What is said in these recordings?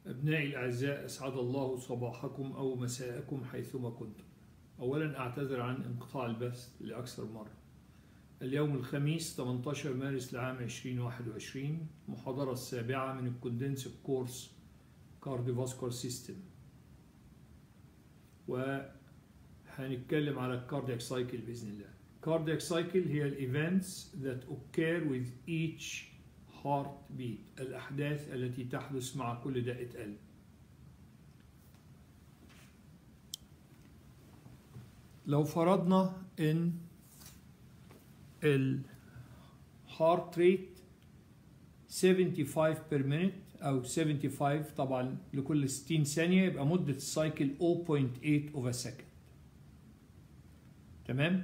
أبنائي الأعزاء أسعد الله صباحكم أو مساءكم حيثما كنتم أولا أعتذر عن انقطاع البث لأكثر مرة اليوم الخميس 18 مارس لعام 2021 محاضرة السابعة من الكوندنسيف كورس كارديوفاسكولار سيستم وهنتكلم على الكاردياك سايكل بإذن الله cardiac cycle هي الايفنتس that occur with each heartbeat الأحداث التي تحدث مع كل دقة قلب لو فرضنا ان الهارت ريت 75 بير مينت او 75 طبعا لكل 60 ثانيه يبقى مده السايكل 0.8 اوفر سكند تمام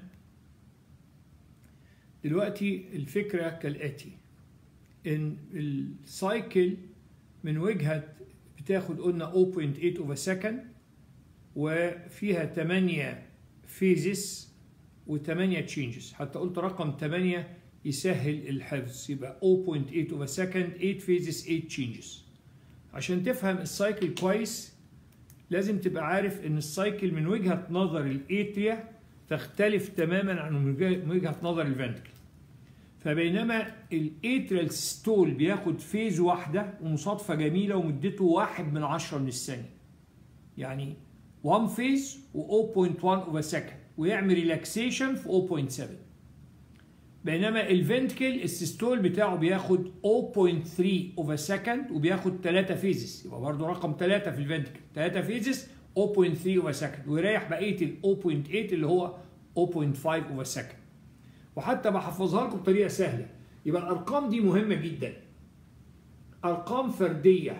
دلوقتي الفكره كالاتي ان السايكل من وجهه بتاخد قلنا 0.8 اوفر سكند وفيها 8 فيزز و8 تشينجز حتى قلت رقم 8 يسهل الحفظ يبقى 0.8 اوفر سكند 8 فيزز 8 تشينجز عشان تفهم السايكل كويس لازم تبقى عارف ان السايكل من وجهه نظر الاتريا تختلف تماما عن وجهه نظر الفنتكل فبينما الاتريال ستول بياخد فيز واحده ومصادفه جميله ومدته واحد من عشرة من الثانيه يعني 1 فيز و 0.1 اوفر سكند ويعمل ريلاكسيشن في 0.7 بينما الفنتكل السيستول بتاعه بياخد 0.3 اوفر سكند وبياخد 3 فيزز يبقى برضه رقم 3 في الفنتكل 3 فيزز 0.3 اوفر سكند ويريح بقيه ال 0.8 اللي هو 0.5 اوفر سكند وحتى بحفظها لكم بطريقه سهله يبقى الارقام دي مهمه جدا ارقام فرديه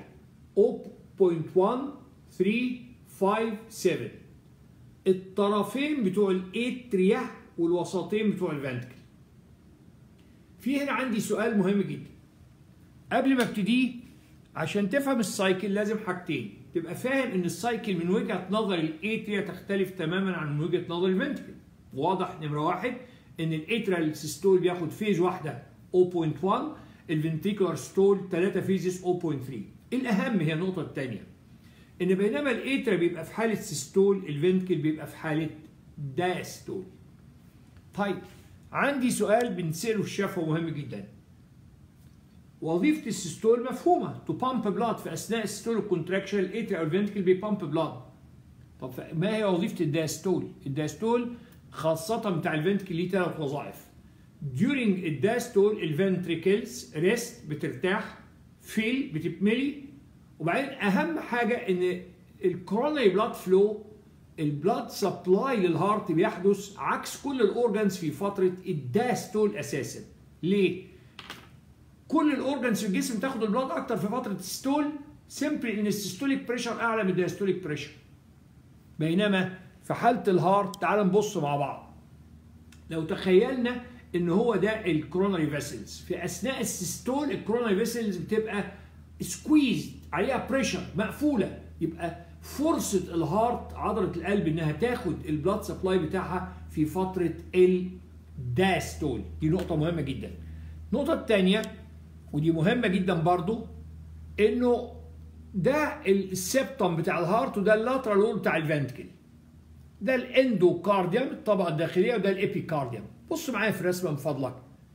0.1357 الطرفين بتوع الاتريا والوسطين بتوع الفنتكل في هنا عندي سؤال مهم جدا قبل ما ابتديه عشان تفهم السايكل لازم حاجتين تبقى فاهم ان السايكل من وجهه نظر الاتريا تختلف تماما عن وجهه نظر الفنتكل واضح نمره واحد ان الاتريال سيستول بياخد فيز واحده 0.1 الفنتيكولار ستول 3 فيزز 0.3 الاهم هي النقطه الثانيه ان بينما الاترا بيبقى في حاله سيستول الفنتكل بيبقى في حاله داستول طيب عندي سؤال بنساله في الشفوي مهم جدا وظيفه السيستول مفهومه تو بامب بلاد في اثناء السيستول الكونتراكشن الاترا او الفنتكل بيبامب بلاد طب ما هي وظيفه الداستول الداستول خاصة بتاع الفنتكل ليه ثلاث وظائف. during الداستول الفنتريكلز ريست بترتاح فيل بتتملي وبعدين أهم حاجة إن الكورونري بلاد فلو البلاد سبلاي للهارت بيحدث عكس كل الأورجنز في فترة الداستول أساسا. ليه؟ كل الأورجنز في الجسم تاخد البلاد أكتر في فترة الستول سيمبلي إن السيستوليك بريشر أعلى من الداستوليك بريشر. بينما في حاله الهارت تعال نبص مع بعض لو تخيلنا ان هو ده الكرونري فيسلز في اثناء السيستول الكرونري فيسلز بتبقى سكويزد عليها بريشر مقفوله يبقى فرصه الهارت عضله القلب انها تاخد البلاد سبلاي بتاعها في فتره الداستول دي نقطه مهمه جدا النقطه الثانيه ودي مهمه جدا برضو انه ده السبتم بتاع الهارت وده اللاترال وول بتاع الفنتكل ده الاندوكارديوم الطبقه الداخليه وده الابيكارديوم بص معايا في الرسمه من فضلك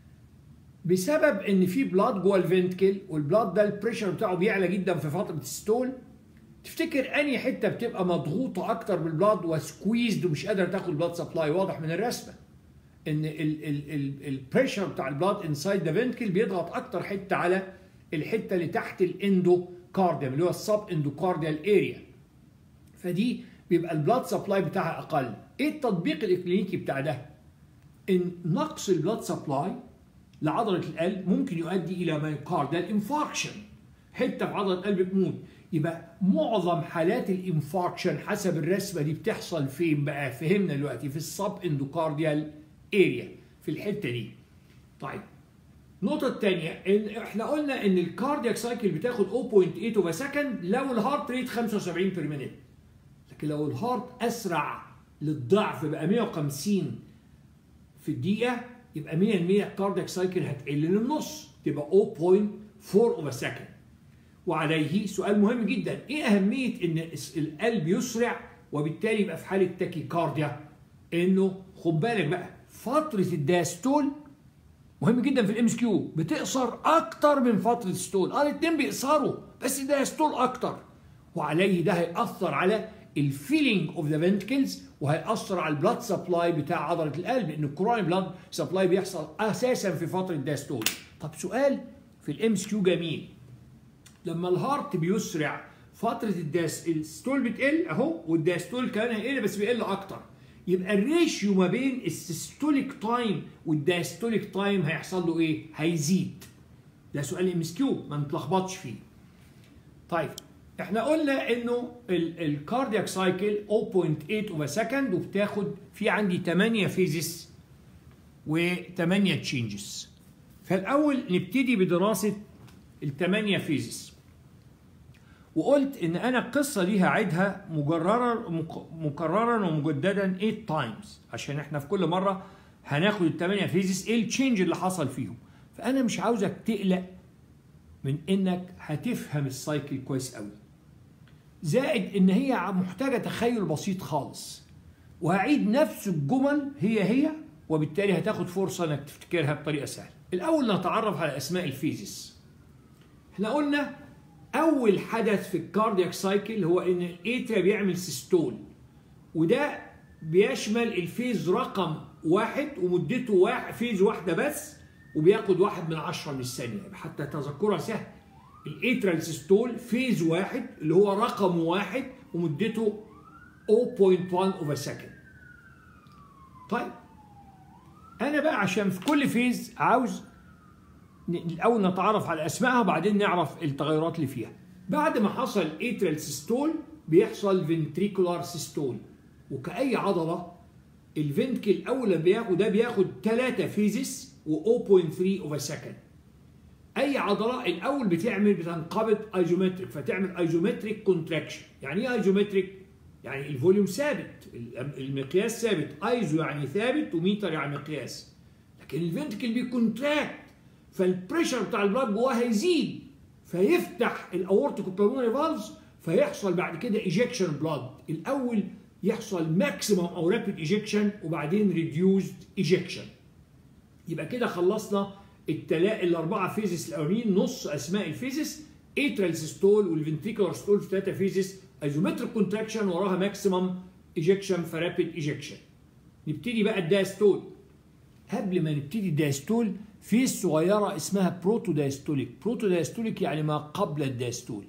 بسبب ان في بلاد جوه الفنتكل والبلاد ده البريشر بتاعه بيعلى جدا في فتره الستول تفتكر انهي حته بتبقى مضغوطه اكتر بالبلاد وسكويزد ومش قادره تاخد بلاد سبلاي واضح من الرسمه ان البريشر بتاع البلاد انسايد ذا فنتكل بيضغط اكتر حته على الحته اللي تحت الاندوكارديوم اللي هو السب اندوكارديال اريا فدي بيبقى البلاد سبلاي بتاعها اقل ايه التطبيق الاكلينيكي بتاع ده ان نقص البلاد سبلاي لعضله القلب ممكن يؤدي الى مايوكاردال انفاركشن حته في عضله القلب تموت يبقى معظم حالات الانفاركشن حسب الرسمه دي بتحصل فين بقى فهمنا دلوقتي في السب اندوكارديال اريا في الحته دي طيب النقطة الثانية إن احنا قلنا إن الكاردياك سايكل بتاخد 0.8 اوفر سكند لو الهارت ريت 75 بير مينيت لكن لو الهارت اسرع للضعف بقى 150 في الدقيقه يبقى 100% الكاردياك سايكل هتقل للنص تبقى 0.4 اوفر سكند وعليه سؤال مهم جدا ايه اهميه ان القلب يسرع وبالتالي يبقى في حاله تاكيكارديا انه خد بالك بقى فتره الداستول مهم جدا في الام اس كيو بتقصر اكتر من فتره الستول اه الاثنين بيقصروا بس الداستول اكتر وعليه ده هيأثر على الفيلينج اوف ذا فنتكلز وهيأثر على البلاد سبلاي بتاع عضله القلب لان الكوروني بلاد سبلاي بيحصل اساسا في فتره الداستول طب سؤال في الام اس كيو جميل لما الهارت بيسرع فتره الداس الستول بتقل اهو والداستول كمان هيقل بس بيقل اكتر يبقى الريشيو ما بين السيستوليك تايم والداستوليك تايم هيحصل له ايه؟ هيزيد. ده سؤال ام اس كيو ما نتلخبطش فيه. طيب احنا قلنا انه الكاردياك سايكل 0.8 اوفر سكند وبتاخد في عندي 8 فيزز و8 تشينجز. فالاول نبتدي بدراسه الثمانيه فيزز. وقلت ان انا القصه دي هعيدها مجررا مكررا ومجددا 8 تايمز عشان احنا في كل مره هناخد الثمانيه فيزز ايه التشينج اللي حصل فيهم فانا مش عاوزك تقلق من انك هتفهم السايكل كويس قوي زائد ان هي محتاجه تخيل بسيط خالص وهعيد نفس الجمل هي هي وبالتالي هتاخد فرصه انك تفتكرها بطريقه سهله الاول نتعرف على اسماء الفيزز احنا قلنا اول حدث في الكاردياك سايكل هو ان الاتريا بيعمل سيستول وده بيشمل الفيز رقم واحد ومدته واحد فيز واحده بس وبياخد واحد من عشرة من الثانية حتى تذكرها سهل الاترال سيستول فيز واحد اللي هو رقم واحد ومدته 0.1 اوفر سكند طيب انا بقى عشان في كل فيز عاوز الاول نتعرف على اسمائها وبعدين نعرف التغيرات اللي فيها بعد ما حصل اترال سيستول بيحصل فنتريكولار سيستول وكأي عضلة الفنتكل الأول بياخد ده بياخد 3 فيزس و0.3 اوفر سكند أي عضلة الأول بتعمل بتنقبض ايزومتريك فتعمل ايزومتريك كونتراكشن يعني ايه ايزومتريك؟ يعني الفوليوم ثابت المقياس ثابت ايزو يعني ثابت وميتر يعني مقياس لكن الفنتكل بيكونتراكت فالبريشر بتاع البلاد جواه هيزيد فيفتح الاورتيك بالمونري فالفز فيحصل بعد كده ايجكشن بلاد الاول يحصل ماكسيمم او رابيد ايجكشن وبعدين ريديوزد ايجكشن يبقى كده خلصنا التلا الاربعه فيزس الاولين نص اسماء الفيزس اترال سيستول والفنتريكولار ستول في ثلاثه فيزس ايزومتريك كونتراكشن وراها ماكسيمم ايجكشن فرابيد ايجكشن نبتدي بقى الداستول قبل ما نبتدي الداستول في صغيرة اسمها بروتو دايستوليك بروتو دايستوليك يعني ما قبل الدايستول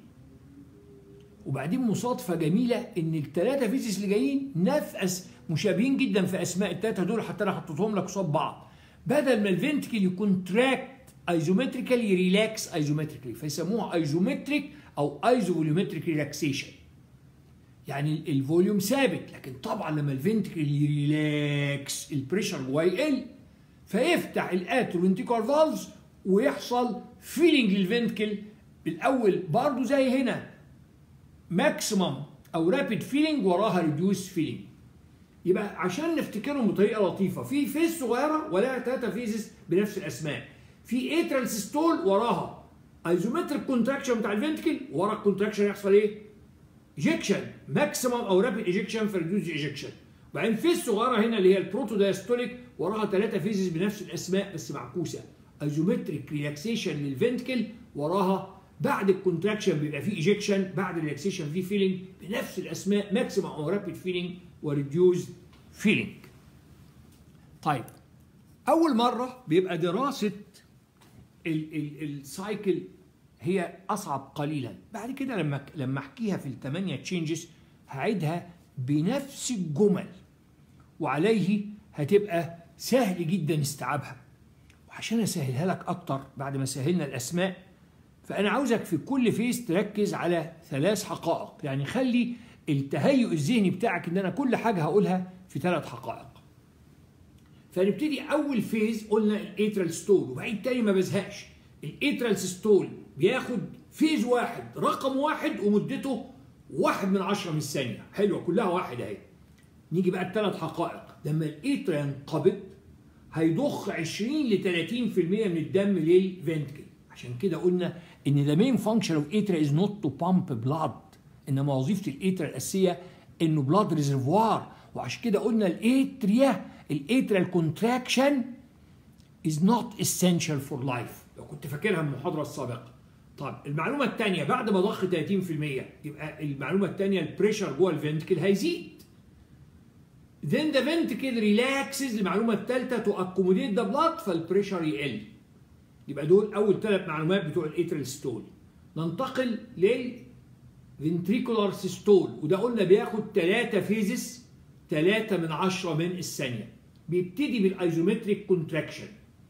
وبعدين مصادفة جميلة ان الثلاثة فيزيس اللي جايين نفس مشابهين جدا في اسماء الثلاثة دول حتى انا حطيتهم لك قصاد بعض بدل ما الفنتكل يكون تراكت ايزومتريكالي ريلاكس ايزومتريكالي فيسموها ايزومتريك او ايزوفوليومتريك ريلاكسيشن يعني الفوليوم ثابت لكن طبعا لما الفنتكل يريلاكس البريشر جواه يقل فيفتح الاتروفنتيكولار فالفز ويحصل فيلينج للفنتكل الاول برضه زي هنا ماكسيمم او رابيد فيلينج وراها ريديوس فيلينج يبقى عشان نفتكرهم بطريقه لطيفه في فيز صغيره ولها ثلاثه فيزز بنفس الاسماء في اترال سيستول وراها ايزومتريك كونتراكشن بتاع الفنتكل ورا الكونتراكشن يحصل ايه؟ ايجكشن ماكسيمم او رابيد ايجكشن في ريديوس ايجكشن وبعدين فيز صغيره هنا اللي هي البروتو دايستوليك وراها ثلاثه فيزز بنفس الاسماء بس معكوسه ايزومتريك ريلاكسيشن للفنتكل وراها بعد الكونتراكشن بيبقى فيه ايجكشن بعد الريلاكسيشن فيه فيلينج بنفس الاسماء ماكسيمم او رابيد فيلينج وريديوز فيلينج طيب اول مره بيبقى دراسه السايكل هي اصعب قليلا بعد كده لما لما احكيها في الثمانيه تشينجز هعيدها بنفس الجمل وعليه هتبقى سهل جدا استيعابها وعشان اسهلها لك اكتر بعد ما سهلنا الاسماء فانا عاوزك في كل فيز تركز على ثلاث حقائق يعني خلي التهيؤ الذهني بتاعك ان انا كل حاجه هقولها في ثلاث حقائق فنبتدي اول فيز قلنا الاترال ستول وبعدين تاني ما بزهقش الاترال ستول بياخد فيز واحد رقم واحد ومدته واحد من عشرة من الثانية حلوة كلها واحد اهي نيجي بقى الثلاث حقائق لما الاتر ينقبض هيضخ 20 ل 30% من الدم للفنتكل عشان كده قلنا ان the main function of atria is not to pump blood انما وظيفه الاتريا الاساسيه انه بلاد ريزرفوار وعشان كده قلنا الاتريا الاتريال كونتراكشن is not essential for life لو كنت فاكرها من المحاضره السابقه طيب المعلومه الثانيه بعد ما ضخ 30% يبقى المعلومه الثانيه البريشر جوه الفنتكل هيزيد then the ventricle relaxes المعلومه الثالثه to accommodate the blood فالبريشر يقل يبقى دول اول ثلاث معلومات بتوع الاتريال ستول ننتقل لل ventricular systole وده قلنا بياخد 3 فيزز 3 من 10 من الثانيه بيبتدي بالايزومتريك كونتراكشن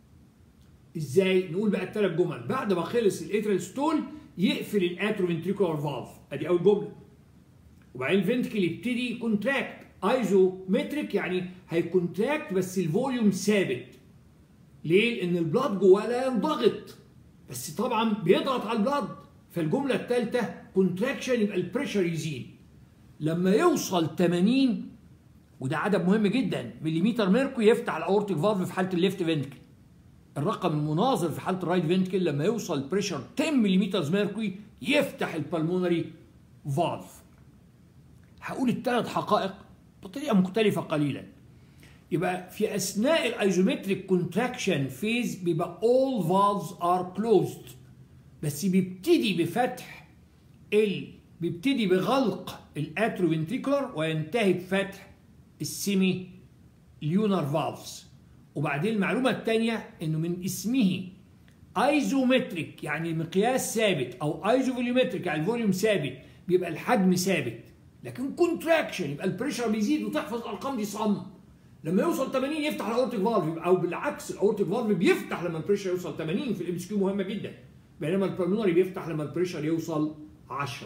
ازاي نقول بقى الثلاث جمل بعد ما خلص الاتريال ستول يقفل الاتروفنتريكولار فالف ادي اول جمله وبعدين الفنتكل يبتدي كونتراكت ايزومتريك يعني هيكونتراكت بس الفوليوم ثابت ليه؟ لان البلاد جواه لا ينضغط بس طبعا بيضغط على البلاد فالجمله الثالثه كونتراكشن يبقى البريشر يزيد لما يوصل 80 وده عدد مهم جدا مليمتر ميركوري يفتح الاورتيك فالف في حاله الليفت فنتكل الرقم المناظر في حاله الرايت فنتكل لما يوصل بريشر 10 ملم ميركوري يفتح البلمونري فالف هقول الثلاث حقائق بطريقه مختلفه قليلا يبقى في اثناء الايزومتريك كونتراكشن فيز بيبقى all valves are closed بس بيبتدي بفتح ال بيبتدي بغلق الاتروفنتريكولار وينتهي بفتح السيمي ليونار فالفز وبعدين المعلومه الثانيه انه من اسمه ايزومتريك يعني مقياس ثابت او ايزوفوليومتريك يعني الفوليوم ثابت بيبقى الحجم ثابت لكن كونتراكشن يبقى البريشر بيزيد وتحفظ الارقام دي صم لما يوصل 80 يفتح الاورتيك فالف او بالعكس الاورتيك فالف بيفتح لما البريشر يوصل 80 في الام كيو مهمه جدا بينما البلمونري بيفتح لما البريشر يوصل 10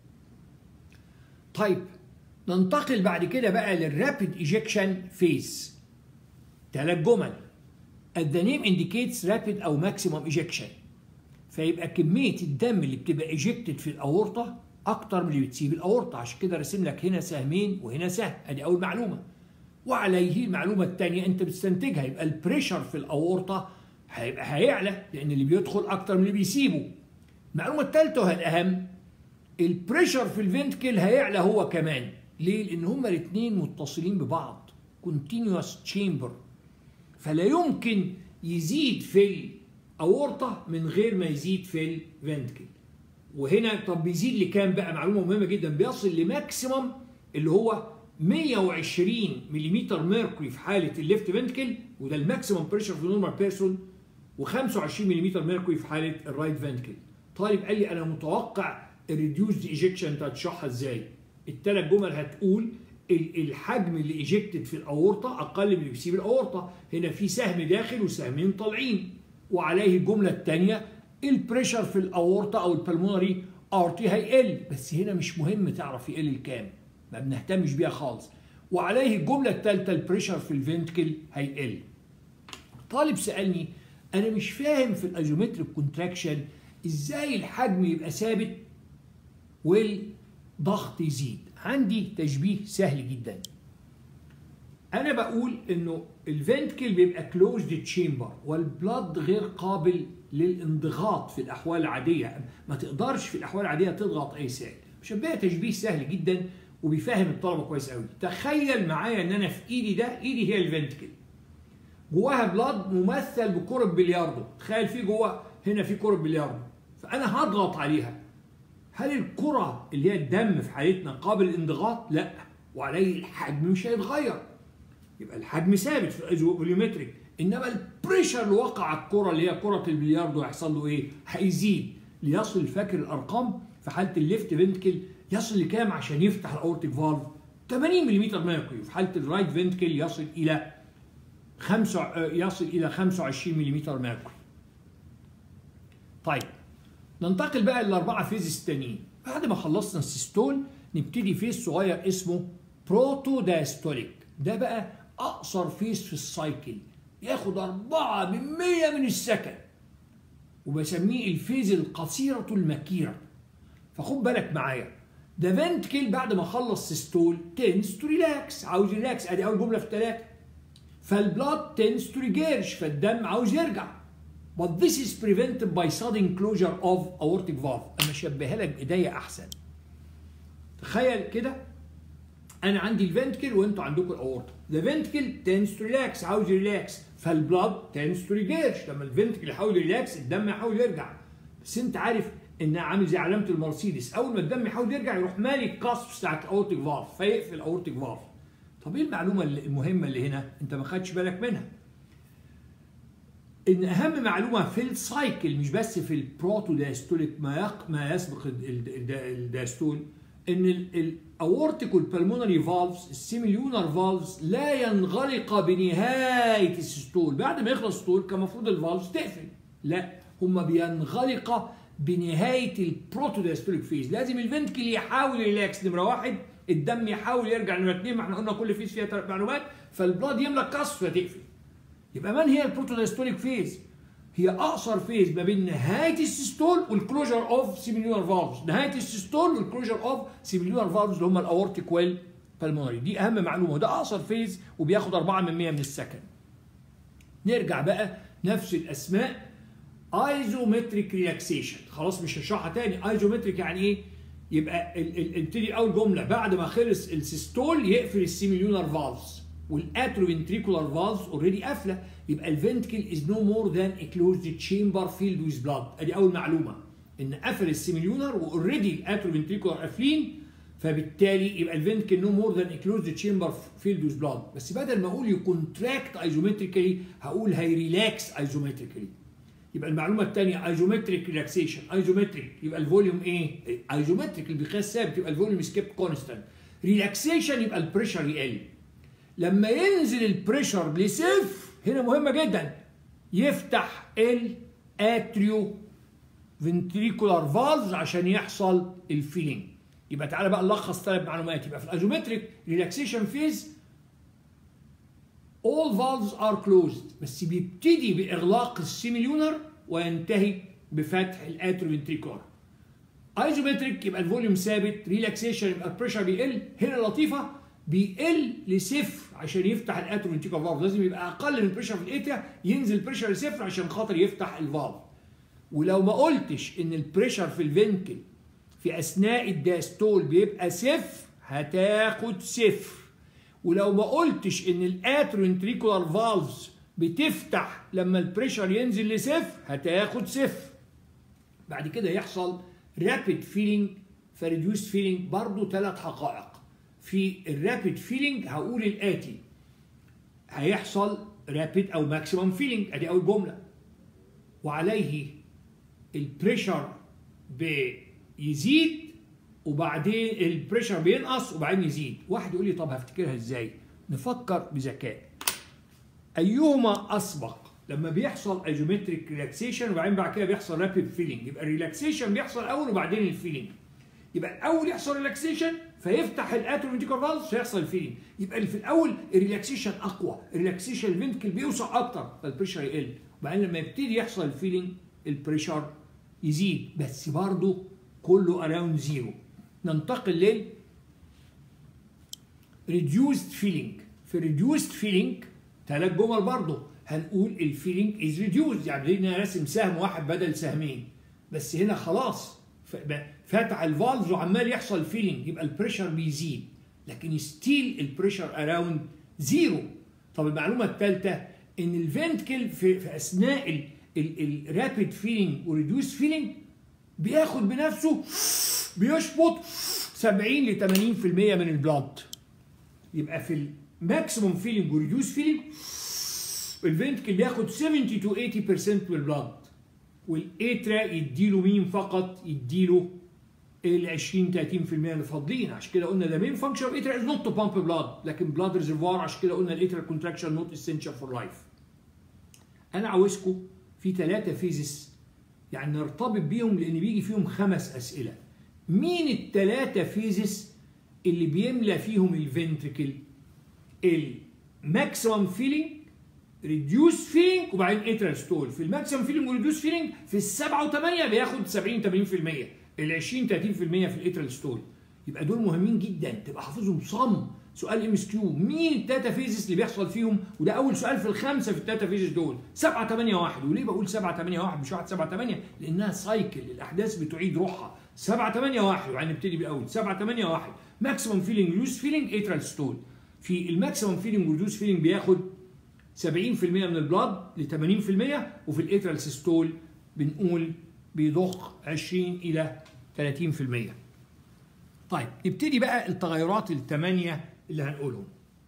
طيب ننتقل بعد كده بقى للرابid ايجكشن فيز ثلاث جمل at the name indicates rapid او maximum ejection فيبقى كمية الدم اللي بتبقى ايجكتد في الاورطة اكتر من اللي بتسيب الاورطة عشان كده راسم لك هنا سهمين وهنا سهم ادي اول معلومة وعليه المعلومة الثانية انت بتستنتجها يبقى البريشر في الاورطة هيبقى هيعلى لان اللي بيدخل اكتر من اللي بيسيبه المعلومة الثالثة وهي الاهم البريشر في الفنتكل هيعلى هو كمان ليه؟ لان هما الاثنين متصلين ببعض continuous chamber فلا يمكن يزيد في الاورطه من غير ما يزيد في الفنتكل وهنا طب بيزيد لكام بقى معلومه مهمه جدا بيصل لماكسيمم اللي هو 120 ملم ميركوري في حاله الليفت فنتكل وده الماكسيمم بريشر في نورمال بيرسون و25 ملم ميركوري في حاله الرايت فنتكل طالب قال لي انا متوقع الريديوسد ايجكشن انت هتشرحها ازاي الثلاث جمل هتقول الحجم اللي ايجكتد في الاورطه اقل من اللي بيسيب الاورطه هنا في سهم داخل وسهمين طالعين وعليه الجمله الثانيه البريشر في الاورطه او البلمونري ارتي هيقل بس هنا مش مهم تعرف يقل الكام ما بنهتمش بيها خالص وعليه الجمله الثالثه البريشر في الفنتكل هيقل طالب سالني انا مش فاهم في الايزومتريك كونتراكشن ازاي الحجم يبقى ثابت والضغط يزيد عندي تشبيه سهل جدا انا بقول انه الفنتكل بيبقى كلوزد تشامبر والبلد غير قابل للانضغاط في الاحوال العاديه ما تقدرش في الاحوال العاديه تضغط اي سائل شبهها تشبيه سهل جدا وبيفهم الطلبه كويس قوي تخيل معايا ان انا في ايدي ده ايدي هي الفنتكل جواها بلاد ممثل بكره بلياردو تخيل في جوه هنا في كره بلياردو فانا هضغط عليها هل الكرة اللي هي الدم في حالتنا قابل للانضغاط؟ لا وعليه الحجم مش هيتغير يبقى الحجم ثابت في الايزوفوليومتريك انما البريشر اللي وقع على الكرة اللي هي كرة البلياردو هيحصل له ايه؟ هيزيد ليصل فاكر الارقام في حالة الليفت فنتكل يصل لكام عشان يفتح الاورتيك فالف؟ 80 ملم ميركوري في حالة الرايت فنتكل يصل الى 5 يصل الى 25 ملم ميركوري طيب ننتقل بقى للأربعة فيز التانيين بعد ما خلصنا السيستول نبتدي فيز صغير اسمه بروتو دايستوليك ده بقى أقصر فيز في السايكل ياخد أربعة من مية من السكند وبسميه الفيز القصيرة المكيرة فخد بالك معايا ده فنتكل بعد ما خلص سيستول تنس تو ريلاكس عاوز ريلاكس ادي اول جمله في الثلاثه فالبلاد تنس تو ريجيرش فالدم عاوز يرجع but this is prevented by sudden closure of aortic valve انا اشبهها لك بايديا احسن تخيل كده انا عندي الفنتكل وانتوا عندكم الاورطه the ventricle tends to relax عاوز ريلاكس فالبلاد tends to regurge لما الفنتكل يحاول يريلاكس الدم يحاول يرجع بس انت عارف انها عامل زي علامه المرسيدس اول ما الدم يحاول يرجع يروح مالي القصف بتاعت الاورتيك فالف فيقفل الاورتيك فالف طب ايه المعلومه المهمه اللي هنا انت ما خدتش بالك منها ان اهم معلومه في السايكل مش بس في البروتو دايستوليك ما يق... ما يسبق الدايستول ان الاورتيك والبلمونري فالفز السيميليونر فالفز لا ينغلق بنهايه السيستول بعد ما يخلص السيستول كان المفروض الفالفز تقفل لا هما بينغلق بنهايه البروتو دايستوليك فيز لازم الفنتكل يحاول ريلاكس نمره واحد الدم يحاول يرجع نمره اثنين ما احنا قلنا كل فيز فيها ثلاث معلومات فالبلاد يملى كسر فتقفل يبقى من هي البروتو دايستوليك فيز؟ هي اقصر فيز ما بين نهايه السيستول والكلوجر اوف سيميليونر فالفز نهايه السيستول والكلوجر اوف سيميليونر فالفز اللي هم الاورتيك ويل بالمونري دي اهم معلومه وده اقصر فيز وبياخد 4 من 100 من السكند نرجع بقى نفس الاسماء ايزومتريك ريلاكسيشن خلاص مش هشرحها تاني ايزومتريك يعني ايه يبقى ابتدي اول جمله بعد ما خلص السيستول يقفل السيميليونر فالفز والاتروفنتريكولار فالفز اوريدي قافله يبقى الفنتكل از نو مور ذان ا كلوزد تشامبر فيلد ويز بلاد ادي اول معلومه ان قفل السيميليونر واوريدي الاتروفنتريكولار قافلين فبالتالي يبقى الفنتكل نو مور ذان ا كلوزد تشامبر فيلد ويز بلاد بس بدل ما اقول يكونتراكت ايزومتريكالي هقول هيريلاكس ايزومتريكالي يبقى المعلومه الثانيه ايزومتريك ريلاكسيشن ايزومتريك يبقى الفوليوم ايه ايزومتريك المقياس ثابت يبقى الفوليوم سكيب كونستانت ريلاكسيشن يبقى البريشر يقل لما ينزل البريشر لصفر هنا مهمه جدا يفتح الاتريو فنتريكولار فالز عشان يحصل الفيلينج يبقى تعالى بقى نلخص ثلاث معلومات يبقى في الايزومتريك ريلاكسيشن فيز all valves are closed بس بيبتدي باغلاق السيميليونر وينتهي بفتح الاتروفنتريكولار ايزومتريك يبقى الفوليوم ثابت ريلاكسيشن يبقى البريشر بيقل هنا لطيفه بيقل لصفر عشان يفتح الاتروفنتريكولار فالف لازم يبقى اقل من البريشر في الاتريا ينزل البريشر لصفر عشان خاطر يفتح الفالف ولو ما قلتش ان البريشر في الفنكل في اثناء الداستول بيبقى صفر هتاخد صفر ولو ما قلتش ان الاتروفنتريكولار فالفز بتفتح لما البريشر ينزل لصفر هتاخد صفر بعد كده يحصل رابيد فيلينج فريديوس فيلينج برضه ثلاث حقائق في الرابيد فيلينج هقول الاتي هيحصل رابيد او ماكسيمم فيلينج ادي اول جمله وعليه البريشر بيزيد وبعدين البريشر بينقص وبعدين يزيد واحد يقول لي طب هفتكرها ازاي نفكر بذكاء ايهما اسبق لما بيحصل ايزومتريك ريلاكسيشن وبعدين بعد كده بيحصل رابيد فيلينج يبقى الريلاكسيشن بيحصل اول وبعدين الفيلينج يبقى الاول يحصل ريلاكسيشن فيفتح الاتروفنتيكال فالز فيحصل الفيلينج يبقى في الاول الريلاكسيشن اقوى الريلاكسيشن الفنتكل بيوسع اكتر فالبريشر يقل وبعدين لما يبتدي يحصل الفيلينج البريشر يزيد بس برضه كله اراوند زيرو ننتقل لل reduced feeling في reduced feeling ثلاث جمل برضه هنقول الفيلينج از ريديوز يعني انا راسم سهم واحد بدل سهمين بس هنا خلاص فتح الفالفز وعمال يحصل فيلينج يبقى البريشر بيزيد لكن ستيل البريشر اراوند زيرو طب المعلومه الثالثه ان الفنتكل في, في اثناء الرابيد فيلينج وريديوس فيلينج بياخد بنفسه بيشفط 70 ل 80% من البلاد يبقى في الماكسيموم فيلينج وريديوس فيلينج الفنتكل بياخد 70 تو 80% من البلاد والاترا يديله مين فقط يديله ال 20 30% اللي فاضلين عشان كده قلنا ده مين فانكشن اوف اترا از نوت تو بامب بلاد لكن بلاد ريزرفوار عشان كده قلنا الاترا كونتراكشن نوت اسينشال فور لايف انا عاوزكم في ثلاثه فيزز يعني نرتبط بيهم لان بيجي فيهم خمس اسئله مين الثلاثه فيزز اللي بيملى فيهم الفنتركل الماكسيمم فيلينج ريديوس فيلينج وبعدين اترال ستول في الماكسيمم فيلينج وريديوس فيلينج في السبعه و8 بياخد 70 80% ال 20 30% في الاترال ستول يبقى دول مهمين جدا تبقى حافظهم صم سؤال ام اس كيو مين التاتا فيزز اللي بيحصل فيهم وده اول سؤال في الخمسه في التاتا فيزز دول 7 8 1 وليه بقول 7 8 1 مش 1 7 8 لانها سايكل الاحداث بتعيد روحها 7 8 1 يعني نبتدي بالاول 7 8 1 ماكسيمم فيلينج ريديوس فيلينج اترال ستول في الماكسيمم فيلينج ريديوس فيلينج بياخد 70% من البلاد ل 80% وفي الاترال سيستول بنقول بيضخ 20 الى 30% طيب نبتدي بقى التغيرات الثمانيه اللي هنقولهم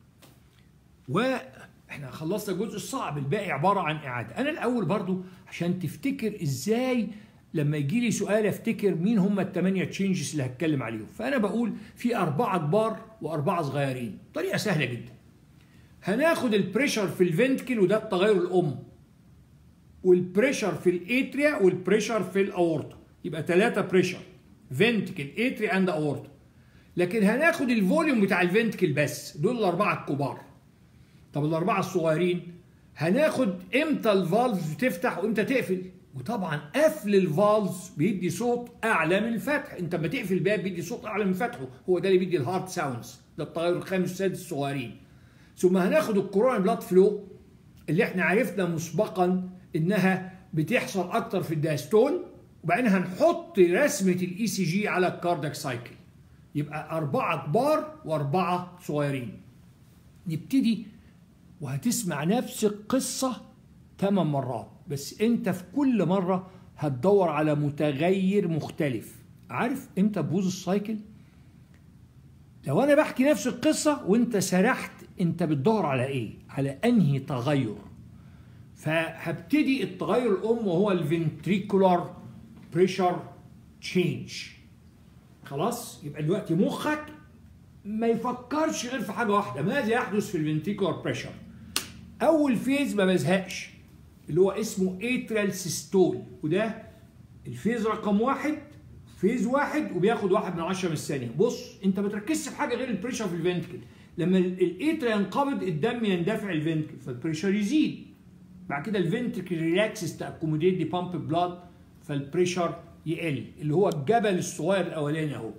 واحنا خلصنا الجزء الصعب الباقي عباره عن اعاده انا الاول برضو عشان تفتكر ازاي لما يجي لي سؤال افتكر مين هم الثمانيه تشينجز اللي هتكلم عليهم فانا بقول في اربعه كبار واربعه صغيرين طريقه سهله جدا هناخد البريشر في الفنتكل وده التغير الام والبريشر في الاتريا والبريشر في الاورطه يبقى ثلاثه بريشر فنتكل اتريا اند اورطه لكن هناخد الفوليوم بتاع الفنتكل بس دول الاربعه الكبار طب الاربعه الصغيرين هناخد امتى الفالفز بتفتح وامتى تقفل وطبعا قفل الفالفز بيدي صوت اعلى من الفتح انت لما تقفل الباب بيدي صوت اعلى من فتحه هو ده اللي بيدي الهارت ساوندز ده التغير الخامس والسادس الصغيرين ثم هناخد الكورونا بلاد فلو اللي احنا عرفنا مسبقا انها بتحصل اكتر في الداستول وبعدين هنحط رسمه الاي سي جي على الكاردك سايكل يبقى أربعة كبار وأربعة صغيرين نبتدي وهتسمع نفس القصة ثمان مرات بس أنت في كل مرة هتدور على متغير مختلف عارف امتى تبوظ السايكل لو انا بحكي نفس القصه وانت سرحت انت بتدور على ايه على انهي تغير فهبتدي التغير الام وهو الفنتريكولار بريشر تشينج خلاص يبقى دلوقتي مخك ما يفكرش غير في حاجه واحده ماذا يحدث في الفنتيكولار بريشر اول فيز ما بزهقش اللي هو اسمه اترال سيستول وده الفيز رقم واحد فيز واحد وبياخد واحد من عشرة من الثانية بص انت ما تركزش في حاجة غير البريشر في الفنتكل لما الاترا ينقبض الدم يندفع الفنتكل فالبريشر يزيد بعد كده الفنتكل ريلاكسز تاكوموديت دي بامب بلاد فالبريشر يقل اللي هو الجبل الصغير الاولاني اهو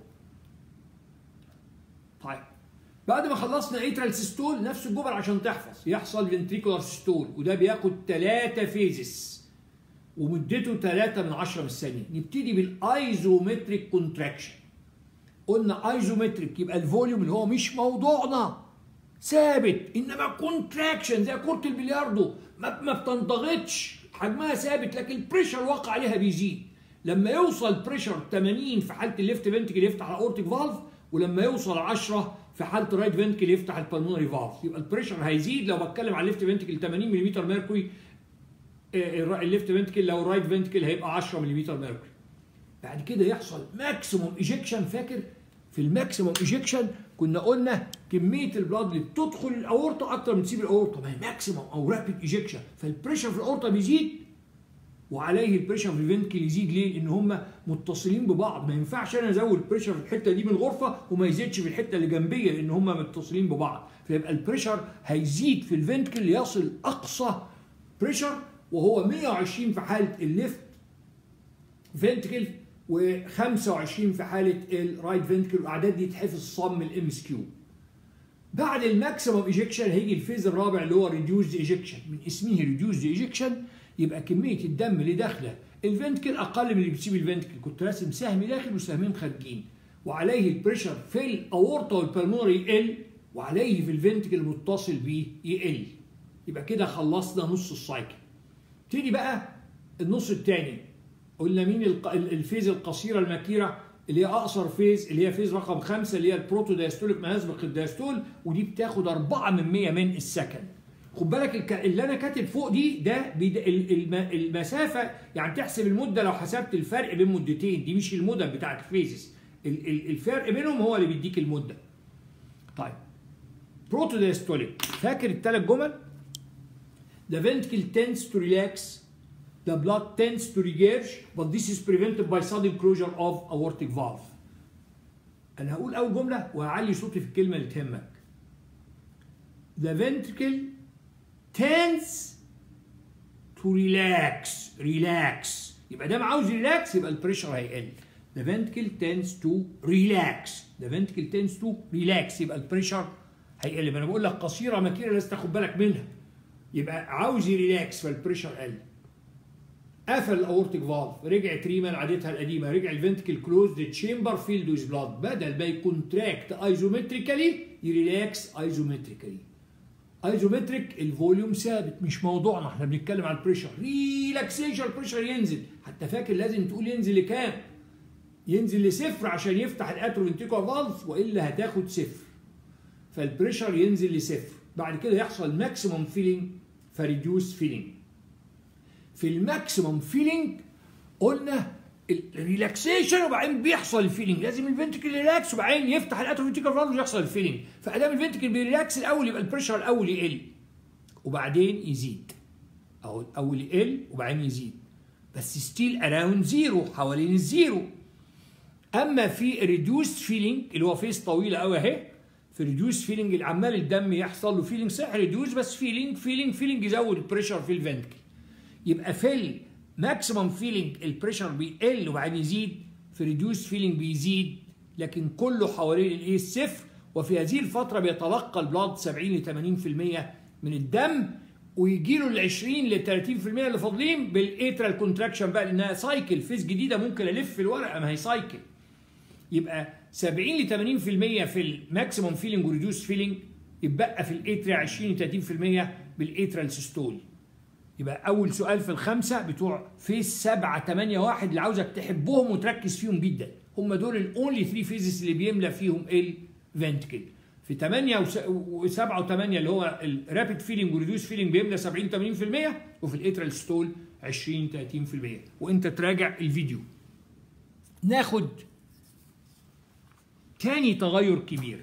طيب بعد ما خلصنا اترال سيستول نفس الجبل عشان تحفظ يحصل فنتريكولار سيستول وده بياخد ثلاثة فيزز ومدته 3 من 10 من الثانية نبتدي بالايزومتريك كونتراكشن قلنا ايزومتريك يبقى الفوليوم اللي هو مش موضوعنا ثابت انما كونتراكشن زي كرة البلياردو ما, ما بتنضغطش حجمها ثابت لكن البريشر واقع عليها بيزيد لما يوصل بريشر 80 في حاله الليفت فنتكل يفتح الاورتيك فالف ولما يوصل 10 في حاله الرايت فنتكل يفتح البلمونري فالف يبقى البريشر هيزيد لو بتكلم على الليفت فنتكل 80 ملم ميركوري الليفت فنتكل لو الرايت فنتكل هيبقى 10 ملم ميركوري بعد كده يحصل ماكسيموم ايجكشن فاكر في الماكسيموم ايجكشن كنا قلنا كميه البلاد اللي بتدخل الاورطه اكتر من تسيب الاورطه ما هي ماكسيموم او رابيد ايجكشن فالبريشر في الاورطه بيزيد وعليه البريشر في الفنتكل يزيد ليه؟ لان هم متصلين ببعض ما ينفعش انا ازود البريشر في الحته دي من الغرفه وما يزيدش في الحته اللي جنبيه لان هم متصلين ببعض فيبقى البريشر هيزيد في الفنتكل ليصل اقصى بريشر وهو 120 في حاله الليفت فنتكل و25 في حاله الرايت فنتكل والاعداد دي تحفظ صم الام اس كيو بعد الماكسيمم ايجكشن هيجي الفيز الرابع اللي هو ريديوز ايجكشن من اسمه ريديوز ايجكشن يبقى كميه الدم اللي داخله الفنتكل اقل من اللي بتسيب الفنتكل كنت راسم سهم داخل وسهمين خارجين وعليه البريشر في الاورطه والبلمونري يقل وعليه في الفنتكل المتصل بيه يقل يبقى كده خلصنا نص السايكل تيجي بقى النص الثاني قلنا مين الفيز القصيره المكيره اللي هي اقصر فيز اللي هي فيز رقم خمسة اللي هي البروتو دايستوليك ما يسبق الدايستول ودي بتاخد 4 من 100 من السكند خد بالك اللي انا كاتب فوق دي ده المسافه يعني تحسب المده لو حسبت الفرق بين مدتين دي مش المدة بتاعت الفيزز الفرق بينهم هو اللي بيديك المده طيب بروتو دايستوليك فاكر الثلاث جمل The ventricle tends to relax the blood tends to regurge but this is prevented by sudden closure of aortic valve انا هقول اول جمله وهعلي صوتي في الكلمه اللي تهمك the ventricle tends to relax relax يبقى ده عاوز ريلاكس يبقى البريشر هيقل the ventricle tends to relax the ventricle tends to relax يبقى البريشر هيقل ما انا بقول لك قصيره مكيره لازم تاخد بالك منها يبقى عاوز يريلاكس فالبريشر قل قفل الاورتيك فالف رجعت ريما لعادتها القديمه رجع الفنتكل كلوز ذا تشامبر فيلد ويز بلاد بدل ما يكونتراكت ايزومتريكالي يريلاكس ايزومتريكالي ايزومتريك الفوليوم ثابت مش موضوعنا احنا بنتكلم على البريشر ريلاكسيشن البريشر ينزل حتى فاكر لازم تقول ينزل لكام ينزل لصفر عشان يفتح الاتروفنتيكوال فالف والا هتاخد صفر فالبريشر ينزل لصفر بعد كده يحصل ماكسيموم فيلينج فريديوس فيلينج في الماكسيموم فيلينج قلنا الريلاكسيشن وبعدين بيحصل الفيلينج لازم الفنتكل ريلاكس وبعدين يفتح الاتروفنتيكال فالف ويحصل الفيلينج فادام الفنتكل بيريلاكس الاول يبقى البريشر الاول يقل وبعدين يزيد او الاول يقل وبعدين يزيد بس ستيل اراوند زيرو حوالين الزيرو اما في ريديوس فيلينج اللي هو فيس طويله قوي اهي في ريديوس فيلينج عمال الدم يحصل له فيلينج صح ريديوس بس فيلينج فيلينج فيلينج يزود البريشر في الفنتكل يبقى في الماكسيمم فيلينج البريشر بيقل وبعدين يزيد في ريديوس فيلينج بيزيد لكن كله حوالين الايه الصفر وفي هذه الفتره بيتلقى البلاد 70 ل 80% من الدم ويجي له ال 20 ل 30% اللي فاضلين بالاترال كونتراكشن بقى لانها سايكل فيز جديده ممكن الف الورقه ما هي سايكل يبقى 70 ل 80% في الماكسيموم فيلينج وريديوس فيلينج يتبقى في الاتريا 20 ل 30% بالاترال سيستول يبقى اول سؤال في الخمسه بتوع فيز 7 8 1 اللي عاوزك تحبهم وتركز فيهم جدا هم دول الاونلي 3 فيزز اللي بيملى فيهم الفنتكل في 8 و7 و8 اللي هو الرابيد فيلينج وريديوس فيلينج بيملى 70 80% وفي الاترال ستول 20 30% وانت تراجع الفيديو ناخد تاني تغير كبير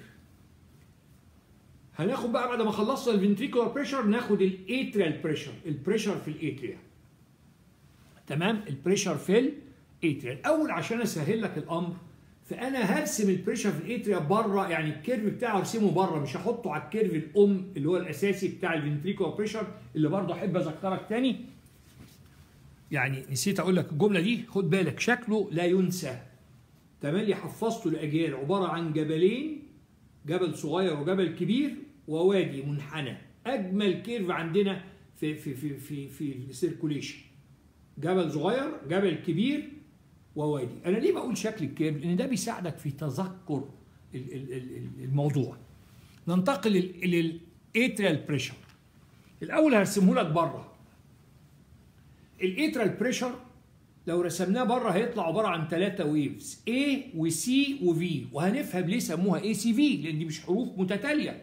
هناخد بقى بعد ما خلصنا الفنتريكولار بريشر ناخد الاتريال بريشر البريشر في الاتريا تمام البريشر في الاتريا الاول عشان اسهل لك الامر فانا هرسم البريشر في الاتريا بره يعني الكيرف بتاعه ارسمه بره مش هحطه على الكيرف الام اللي هو الاساسي بتاع الفنتريكولار بريشر اللي برضه احب اذكرك تاني يعني نسيت اقول لك الجمله دي خد بالك شكله لا ينسى تملي حفظته لاجيال عباره عن جبلين جبل صغير وجبل كبير ووادي منحنى اجمل كيرف عندنا في في في في في السيركوليشن جبل صغير جبل كبير ووادي انا ليه بقول شكل الكيرف لان ده بيساعدك في تذكر الموضوع ننتقل للاتريال بريشر الاول هرسمه لك بره الاتريال بريشر لو رسمناه بره هيطلع عباره عن ثلاثه ويفز A وC وV وهنفهم ليه سموها اي سي في لان دي مش حروف متتاليه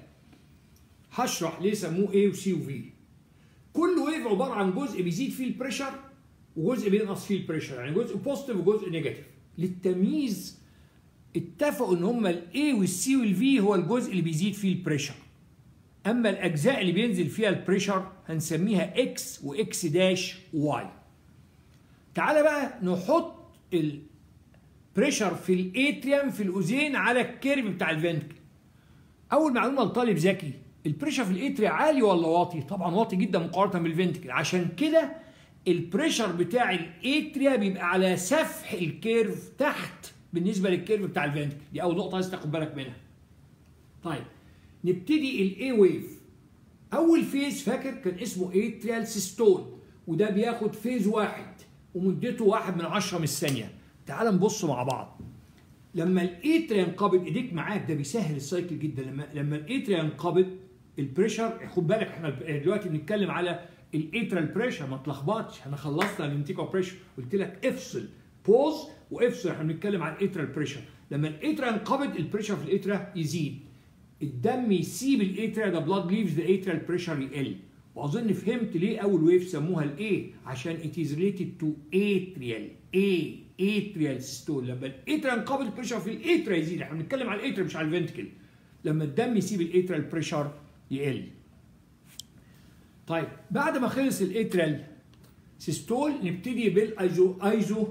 هشرح ليه سموه A وC وV كل ويف عباره عن جزء بيزيد فيه البريشر وجزء بينقص فيه البريشر يعني جزء بوزيتيف وجزء نيجاتيف للتمييز اتفقوا ان هما الاي والسي والفي هو الجزء اللي بيزيد فيه البريشر اما الاجزاء اللي بينزل فيها البريشر هنسميها اكس واكس داش واي تعالى بقى نحط البريشر في الاتريوم في الاوزين على الكيرف بتاع الفنتكل اول معلومه لطالب ذكي البريشر في الاتريا عالي ولا واطي طبعا واطي جدا مقارنه بالفنتكل عشان كده البريشر بتاع الاتريا بيبقى على سفح الكيرف تحت بالنسبه للكيرف بتاع الفنتكل دي اول نقطه لازم تاخد بالك منها طيب نبتدي الاي ويف اول فيز فاكر كان اسمه اتريال سيستول وده بياخد فيز واحد ومدته واحد من عشرة من الثانية تعال نبص مع بعض لما الاتر ينقبض ايديك معاك ده بيسهل السايكل جدا لما لما الاتر ينقبض البريشر خد بالك احنا دلوقتي بنتكلم على الاترال بريشر ما تلخبطش احنا خلصنا الانتيكو بريشر قلت لك افصل بوز وافصل احنا بنتكلم عن الاترال بريشر لما الاترا ينقبض البريشر في الاترا يزيد الدم يسيب الاترا ده بلاد ليفز ذا اترال بريشر يقل واظن فهمت ليه اول ويف سموها الاي عشان it is related to atrial A atrial systole لما الاترا ينقبض البريشر في الاترا يزيد احنا بنتكلم على الاترا مش على الفنتكل لما الدم يسيب الاترال بريشر يقل طيب بعد ما خلص الاترال سيستول نبتدي بالايزو ايزو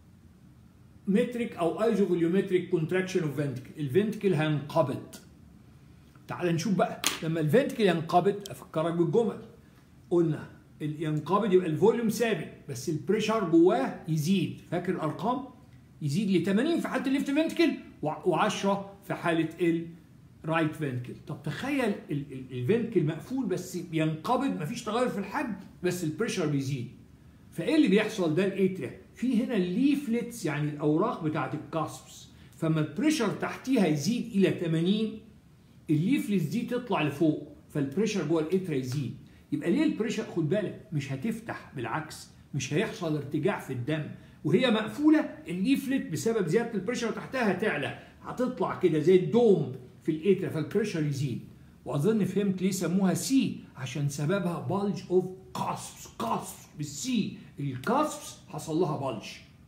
متريك او ايزو فوليومتريك كونتراكشن اوف فنتكل الفنتكل هينقبض تعال نشوف بقى لما الفنتكل ينقبض افكرك بالجمل قلنا ينقبض يبقى الفوليوم ثابت بس البريشر جواه يزيد فاكر الارقام يزيد ل 80 في حاله الليفت فنتكل و10 في حاله رايت فنتكل طب تخيل الفنتكل مقفول بس بينقبض مفيش تغير في الحجم بس البريشر بيزيد فايه اللي بيحصل ده الاتريا في هنا الليفلتس يعني الاوراق بتاعت الكاسبس فما البريشر تحتيها يزيد الى 80 الليفلتس دي تطلع لفوق فالبريشر جوه الاتريا يزيد يبقى ليه البريشر خد بالك مش هتفتح بالعكس مش هيحصل ارتجاع في الدم وهي مقفوله الليفلت بسبب زياده البريشر تحتها هتعلى هتطلع كده زي الدوم في الاتريا فالبريشر يزيد واظن فهمت ليه سموها سي عشان سببها بلج اوف كاسبس كاسبس بالسي الكاسبس حصل لها بلج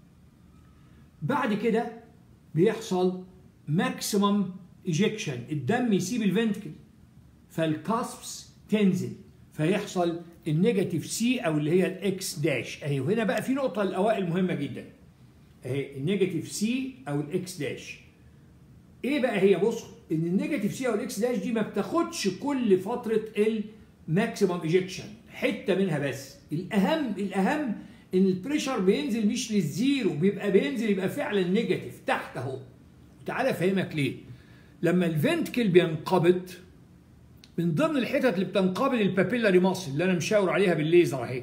بعد كده بيحصل ماكسيمم ايجكشن الدم يسيب الفنتكل فالكاسبس تنزل فيحصل النيجاتيف سي او اللي هي الاكس داش اهي وهنا بقى في نقطه الاوائل مهمه جدا اهي النيجاتيف سي او الاكس داش ايه بقى هي بص ان النيجاتيف سي او الاكس داش دي ما بتاخدش كل فتره الماكسيمم ايجكشن حته منها بس الاهم الاهم ان البريشر بينزل مش للزيرو بيبقى بينزل يبقى فعلا نيجاتيف تحت اهو وتعالى افهمك ليه لما الفنتكل بينقبض من ضمن الحتت اللي بتنقبض البابيلاري ماسل اللي انا مشاور عليها بالليزر اهي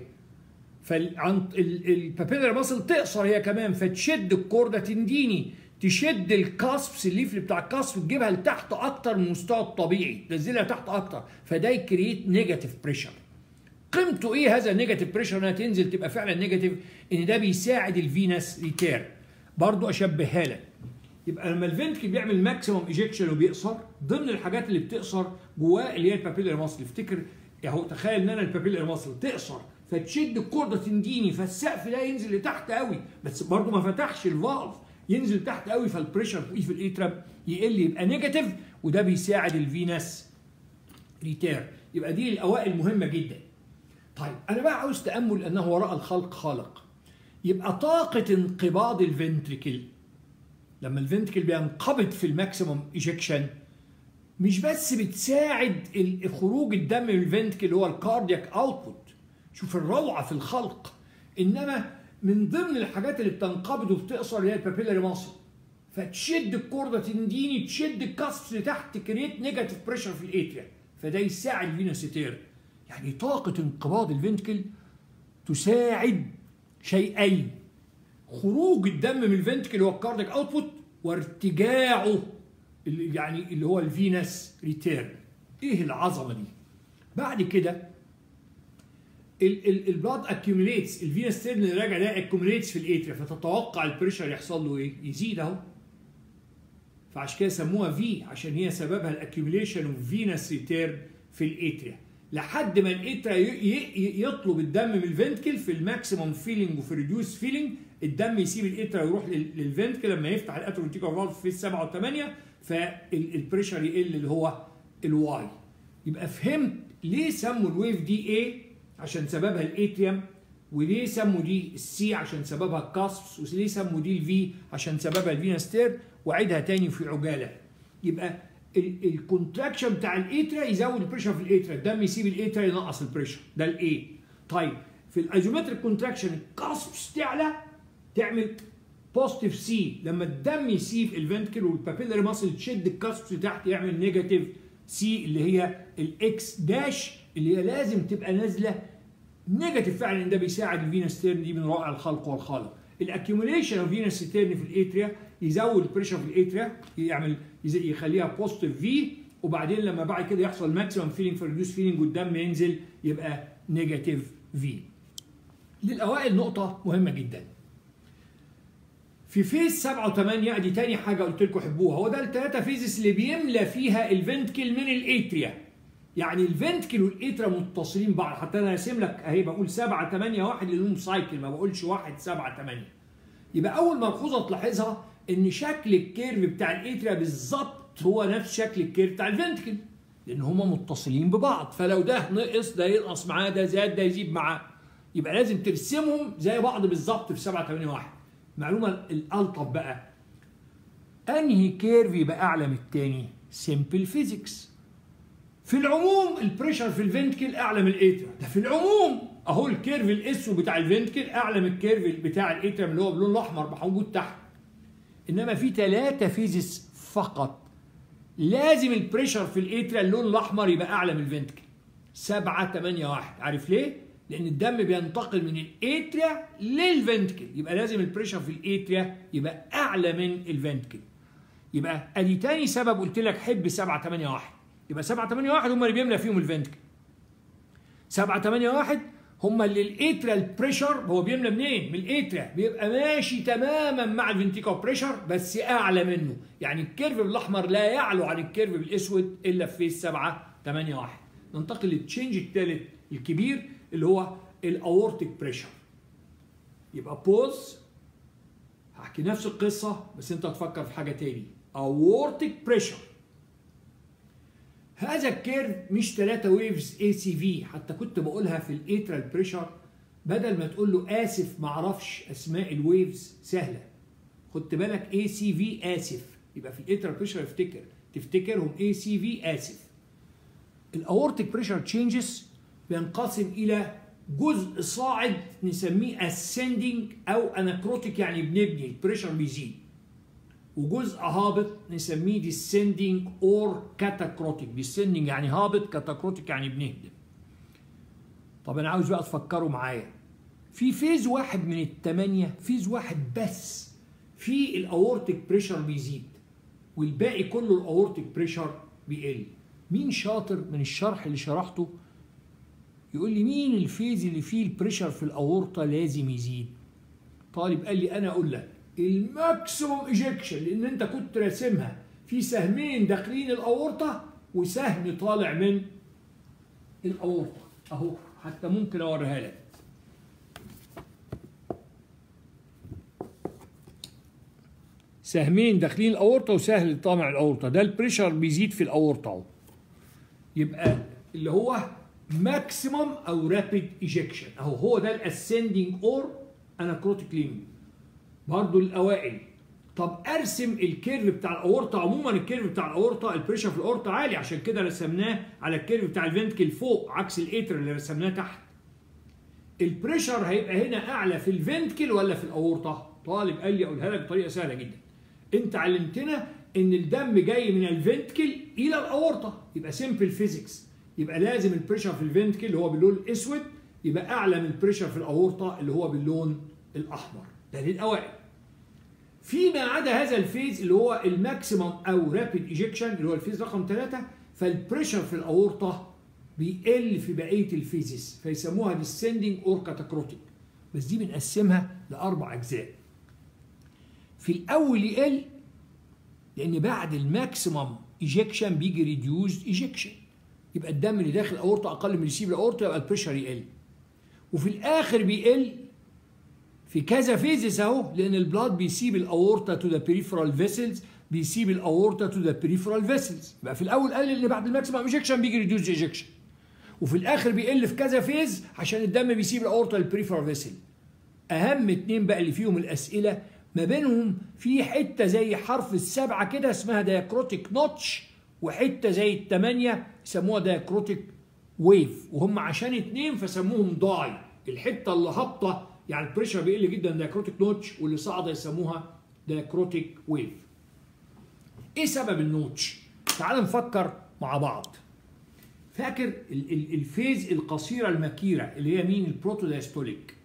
فالبابيلاري ماسل تقصر هي كمان فتشد الكورده تنديني تشد الكاسبس الليفل بتاع الكاسب تجيبها لتحت اكتر من المستوى الطبيعي تنزلها تحت اكتر فده يكريت نيجاتيف بريشر قيمته ايه هذا النيجاتيف بريشر انها تنزل تبقى فعلا نيجاتيف ان ده بيساعد الفينس ريتير برضو اشبهها لك يبقى لما الفنتكل بيعمل ماكسيموم ايجكشن وبيقصر ضمن الحاجات اللي بتقصر جواه اللي هي البابيلر ماسل افتكر اهو تخيل ان انا البابيلر ماسل تقصر فتشد الكورده تنديني فالسقف ده ينزل لتحت قوي بس برضه ما فتحش الفالف ينزل تحت قوي فالبريشر فوقيه في الاتراب يقل يبقى نيجاتيف وده بيساعد الفينس ريتير يبقى دي الاوائل مهمه جدا طيب انا بقى عاوز تامل انه وراء الخلق خالق يبقى طاقه انقباض الفنتريكل لما الفنتكل بينقبض في الماكسيموم ايجكشن مش بس بتساعد خروج الدم من الفنتكل اللي هو الكاردياك اوتبوت شوف الروعه في الخلق انما من ضمن الحاجات اللي بتنقبض وبتقصر اللي هي البابيلاري ماسل فتشد الكورده تنديني تشد الكاسبس لتحت تكريت نيجاتيف بريشر في الاتريا فده يساعد الفينوسيتير يعني طاقه انقباض الفنتكل تساعد شيئين خروج الدم من الفنتكل اللي هو الكارديك اوتبوت وارتجاعه اللي يعني اللي هو الفينس ريتيرن ايه العظمه دي بعد كده البلاد اكيوميليتس الفينس تيرن اللي راجع ده اكيوميليتس في الاتريا فتتوقع البريشر يحصل له ايه يزيد اهو فعشان كده سموها في عشان هي سببها الاكيوميليشن اوف فينس ريتيرن في الاتريا لحد ما الاتريا يطلب الدم من الفنتكل في الماكسيموم فيلينج وفي الريديوس فيلينج الدم يسيب الاترا ويروح للفنتكل لما يفتح الاتروتيكال فالف في السبعه والثمانيه فالبريشر يقل اللي هو الواي يبقى فهمت ليه سموا الويف دي ايه عشان سببها الاتريوم وليه سموا دي السي عشان سببها الكاسبس وليه سموا دي الفي عشان سببها الفينستير واعيدها تاني في عجاله يبقى الكونتراكشن بتاع الاتريا يزود البريشر في الاتريا الدم يسيب الاتريا ينقص البريشر ده الاي طيب في الايزومتريك كونتراكشن الكاسبس تعلى تعمل بوزيتيف سي لما الدم يسيب الفنتكل والبابيلاري ماسل تشد الكاسبس تحت يعمل نيجاتيف سي اللي هي الاكس داش اللي هي لازم تبقى نازله نيجاتيف فعلا ده بيساعد الفينس تيرن دي من رائع الخلق والخالق الاكيوميليشن اوف فينس تيرن في الاتريا يزود البريشر في الاتريا يعمل يخليها بوزيتيف في وبعدين لما بعد كده يحصل ماكسيمم فيلينج في ريديوس فيلينج والدم ينزل يبقى نيجاتيف في للاوائل نقطه مهمه جدا في فيز 7 و8 دي تاني حاجه قلت لكم حبوها هو ده الثلاثه فيزز اللي بيملى فيها الفنتكل من الاتريا يعني الفنتكل والاتريا متصلين ببعض حتى انا راسم لك اهي بقول 7 8 1 لانهم سايكل ما بقولش 1 7 8 يبقى اول ملحوظه تلاحظها ان شكل الكيرف بتاع الاتريا بالظبط هو نفس شكل الكيرف بتاع الفنتكل لان هما متصلين ببعض فلو ده نقص ده ينقص معاه ده زاد ده يزيد معاه يبقى لازم ترسمهم زي بعض بالظبط في 7 8 1 المعلومه الالطف بقى انهي كيرف يبقى اعلى من الثاني سيمبل فيزيكس في العموم البريشر في الفنتكل اعلى من الاتريا ده في العموم اهو الكيرف الاسود بتاع الفنتكل اعلى من الكيرف بتاع الاتريا اللي هو باللون الاحمر موجود تحت انما في ثلاثه فيزيس فقط لازم البريشر في الاتريا اللون الاحمر يبقى اعلى من الفنتكل 7 8 1 عارف ليه؟ لان الدم بينتقل من الاتريا للفنتكل يبقى لازم البريشر في الاتريا يبقى اعلى من الفنتكل يبقى ادي تاني سبب قلت لك حب 7 8 1 يبقى 7 8 1 هم اللي بيملى فيهم الفنتكل 7 8 1 هم اللي الاتريال بريشر هو بيملى منين؟ من الاتريا بيبقى ماشي تماما مع الفنتيكا بريشر بس اعلى منه يعني الكيرف بالاحمر لا يعلو عن الكيرف بالاسود الا في فيز 7 8 1 ننتقل للتشينج الثالث الكبير اللي هو الاورتيك بريشر يبقى بوز هحكي نفس القصه بس انت تفكر في حاجه تاني اورتيك بريشر هذا الكيرف مش 3 ويفز اي سي في حتى كنت بقولها في الاترال بريشر بدل ما تقول له اسف ما اعرفش اسماء الويفز سهله خدت بالك اي سي في اسف يبقى في الاترال بريشر افتكر تفتكرهم اي سي في اسف الاورتيك بريشر تشينجز بينقسم الى جزء صاعد نسميه ascending او اناكروتيك يعني بنبني البريشر بيزيد وجزء هابط نسميه descending or catacrotic descending يعني هابط catacrotic يعني بنهدم طب انا عاوز بقى تفكروا معايا في فيز واحد من الثمانية فيز واحد بس في الاورتيك بريشر بيزيد والباقي كله الاورتيك بريشر بيقل مين شاطر من الشرح اللي شرحته يقول لي مين الفيز اللي فيه البريشر في الاورطه لازم يزيد طالب قال لي انا اقول لك الماكسيموم ايجكشن لان انت كنت راسمها في سهمين داخلين الاورطه وسهم طالع من الاورطه اهو حتى ممكن اوريها لك سهمين داخلين الاورطه وسهل طالع الاورطه ده البريشر بيزيد في الاورطه اهو يبقى اللي هو ماكسيمم او رابيد ايجكشن اهو هو ده الاسندنج اور اناكروتيك ليمب برضو الاوائل طب ارسم الكيرف بتاع الاورطه عموما الكيرف بتاع الاورطه البريشر في الاورطه عالي عشان كده رسمناه على الكيرف بتاع الفنتكل فوق عكس الاتر اللي رسمناه تحت البريشر هيبقى هنا اعلى في الفنتكل ولا في الاورطه طالب قال لي اقولها لك بطريقه سهله جدا انت علمتنا ان الدم جاي من الفنتكل الى الاورطه يبقى سيمبل فيزيكس يبقى لازم البريشر في الفنتكل اللي هو باللون الاسود يبقى اعلى من البريشر في الاورطه اللي هو باللون الاحمر ده للاوائل فيما عدا هذا الفيز اللي هو الماكسيمم او رابيد ايجكشن اللي هو الفيز رقم 3 فالبريشر في الاورطه بيقل في بقيه الفيزز فيسموها ديسندنج اور كاتاكروتيك بس دي بنقسمها لاربع اجزاء في الاول يقل لان بعد الماكسيمم ايجكشن بيجي ريديوزد ايجكشن يبقى الدم اللي داخل الاورطه اقل من اللي يسيب الاورطه يبقى البريشر يقل وفي الاخر بيقل في كذا فيزز اهو لان البلاد بيسيب الاورطه تو ذا بريفرال فيسلز بيسيب الاورطه تو ذا بريفرال فيسلز يبقى في الاول قال اللي بعد الماكسيمم ايجكشن بيجي ريديوز ايجكشن وفي الاخر بيقل في كذا فيز عشان الدم بيسيب الاورطه للبريفرال فيسل اهم اتنين بقى اللي فيهم الاسئله ما بينهم في حته زي حرف السبعه كده اسمها دايكروتيك نوتش وحته زي الثمانيه يسموها دايكروتيك ويف وهم عشان اتنين فسموهم داي الحته اللي هابطه يعني البريشر بيقل جدا دايكروتيك نوتش واللي صاعده يسموها دايكروتيك ويف ايه سبب النوتش تعال نفكر مع بعض فاكر الفيز القصيره المكيره اللي هي مين البروتودايستوليك